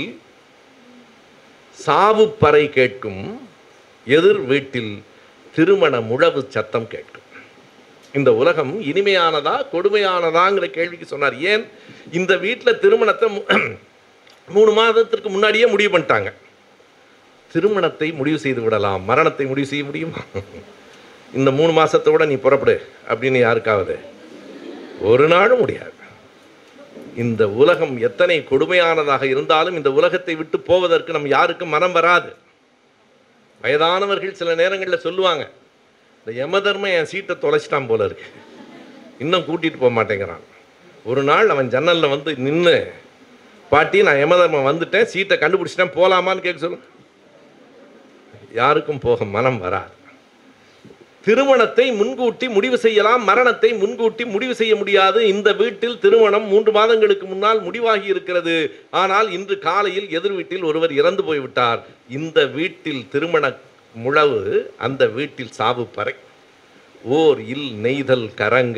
சாவு பறை கேட்கும் எதிர் வீட்டில் திருமண முழவு சத்தம் கேட்கும் இந்த உலகம் இனிமையானதா கொடுமையானதாங்கிற கேள்விக்கு சொன்னார் ஏன் இந்த வீட்டில் திருமணத்தை மு- மூணு மாதத்திற்கு முன்னாடியே முடிவு பண்ணிட்டாங்க திருமணத்தை முடிவு செய்து விடலாம் மரணத்தை முடிவு செய்ய முடியுமா இந்த மூணு மாசத்தோட நீ புறப்படு அப்படின்னு யாருக்காவது ஒரு நாளும் முடியாது இந்த உலகம் எத்தனை கொடுமையானதாக இருந்தாலும் இந்த உலகத்தை விட்டு போவதற்கு நம் யாருக்கும் மனம் வராது வயதானவர்கள் சில நேரங்களில் சொல்லுவாங்க இந்த யமதர்மன் என் சீட்டை தொலைச்சிட்டான் போல இருக்கு இன்னும் கூட்டிட்டு போக மாட்டேங்கிறான் ஒரு நாள் அவன் ஜன்னலில் வந்து நின்று பாட்டி நான் யமதர்மன் வந்துட்டேன் சீட்டை கண்டுபிடிச்சிட்டேன் போலாமான்னு கேட்க சொல்லு யாருக்கும் போக மனம் வராது திருமணத்தை முன்கூட்டி முடிவு செய்யலாம் மரணத்தை முன்கூட்டி முடிவு செய்ய முடியாது இந்த வீட்டில் திருமணம் மூன்று மாதங்களுக்கு முன்னால் முடிவாகி இருக்கிறது ஆனால் இன்று காலையில் எதிர் வீட்டில் ஒருவர் இறந்து போய்விட்டார் இந்த வீட்டில் திருமண முழவு அந்த வீட்டில் சாவு பறை ஓர் இல் நெய்தல் கரங்க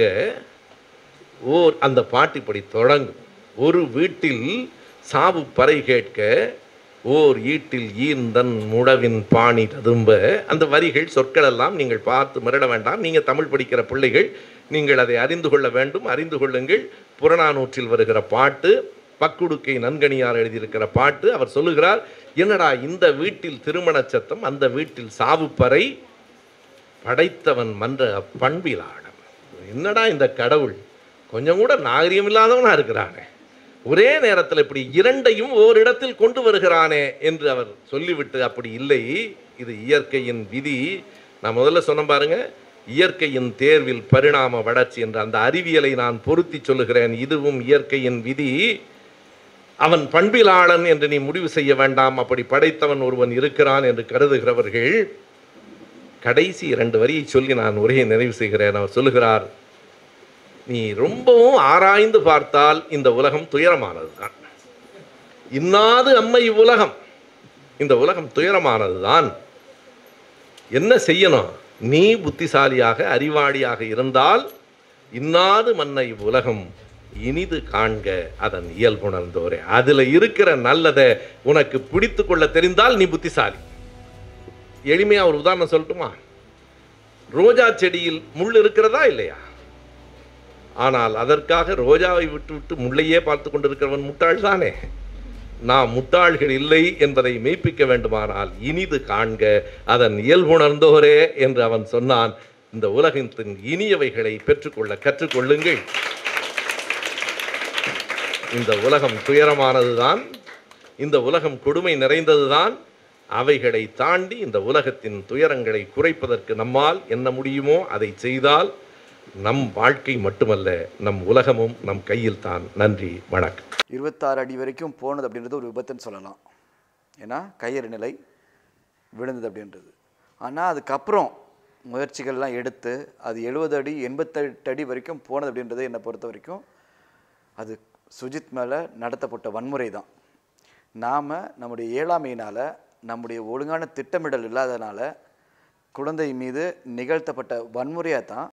ஓர் அந்த பாட்டு இப்படி தொடங்கும் ஒரு வீட்டில் சாவு பறை கேட்க ஓர் ஈட்டில் ஈந்தன் முழவின் பாணி ததும்ப அந்த வரிகள் சொற்கள் எல்லாம் நீங்கள் பார்த்து மிரட வேண்டாம் நீங்கள் தமிழ் படிக்கிற பிள்ளைகள் நீங்கள் அதை அறிந்து கொள்ள வேண்டும் அறிந்து கொள்ளுங்கள் புறநானூற்றில் வருகிற பாட்டு பக்குடுக்கை நன்கணியார் எழுதியிருக்கிற பாட்டு அவர் சொல்லுகிறார் என்னடா இந்த வீட்டில் திருமண சத்தம் அந்த வீட்டில் சாவுப்பறை படைத்தவன் மன்ற பண்பிலாடம் என்னடா இந்த கடவுள் கொஞ்சம் கூட நாகரிகம் இல்லாதவனா இருக்கிறானே ஒரே நேரத்தில் இப்படி இரண்டையும் ஓரிடத்தில் கொண்டு வருகிறானே என்று அவர் சொல்லிவிட்டு அப்படி இல்லை இது இயற்கையின் விதி நான் முதல்ல சொன்ன பாருங்க இயற்கையின் தேர்வில் பரிணாம வளர்ச்சி என்ற அந்த அறிவியலை நான் பொருத்தி சொல்லுகிறேன் இதுவும் இயற்கையின் விதி அவன் பண்பிலாளன் என்று நீ முடிவு செய்ய வேண்டாம் அப்படி படைத்தவன் ஒருவன் இருக்கிறான் என்று கருதுகிறவர்கள் கடைசி இரண்டு வரியை சொல்லி நான் உரையை நிறைவு செய்கிறேன் அவர் சொல்லுகிறார் நீ ரொம்பவும் ஆராய்ந்து பார்த்தால் இந்த உலகம் துயரமானது தான் இன்னாது அம்மை இவ்வுலகம் இந்த உலகம் துயரமானது தான் என்ன செய்யணும் நீ புத்திசாலியாக அறிவாளியாக இருந்தால் இன்னாது மன்ன இவ்வுலகம் இனிது காண்க அதன் இயல்புணர்ந்தோரே அதில் இருக்கிற நல்லதை உனக்கு பிடித்து கொள்ள தெரிந்தால் நீ புத்திசாலி எளிமையாக ஒரு உதாரணம் சொல்லட்டுமா ரோஜா செடியில் முள் இருக்கிறதா இல்லையா ஆனால் அதற்காக ரோஜாவை விட்டு விட்டு முள்ளையே பார்த்து கொண்டிருக்கிறவன் முட்டாள் தானே நாம் முட்டாள்கள் இல்லை என்பதை மெய்ப்பிக்க வேண்டுமானால் இனிது காண்க அதன் இயல்புணர்ந்தோரே என்று அவன் சொன்னான் இந்த உலகத்தின் இனியவைகளை பெற்றுக்கொள்ள கற்றுக்கொள்ளுங்கள் இந்த உலகம் துயரமானதுதான் இந்த உலகம் கொடுமை நிறைந்ததுதான் அவைகளை தாண்டி இந்த உலகத்தின் துயரங்களை குறைப்பதற்கு நம்மால் என்ன முடியுமோ அதை செய்தால் நம் வாழ்க்கை மட்டுமல்ல நம் உலகமும் நம் கையில் தான் நன்றி வணக்கம் இருபத்தாறு அடி வரைக்கும் போனது அப்படின்றது ஒரு விபத்துன்னு சொல்லலாம் ஏன்னா கயிறு நிலை விழுந்தது அப்படின்றது ஆனால் அதுக்கப்புறம் முயற்சிகள்லாம் எடுத்து அது எழுபது அடி எண்பத்தெட்டு அடி வரைக்கும் போனது அப்படின்றது என்னை பொறுத்த வரைக்கும் அது சுஜித் மேலே நடத்தப்பட்ட வன்முறை தான் நாம் நம்முடைய இயலாமையினால் நம்முடைய ஒழுங்கான திட்டமிடல் இல்லாதனால குழந்தை மீது நிகழ்த்தப்பட்ட வன்முறையாக தான்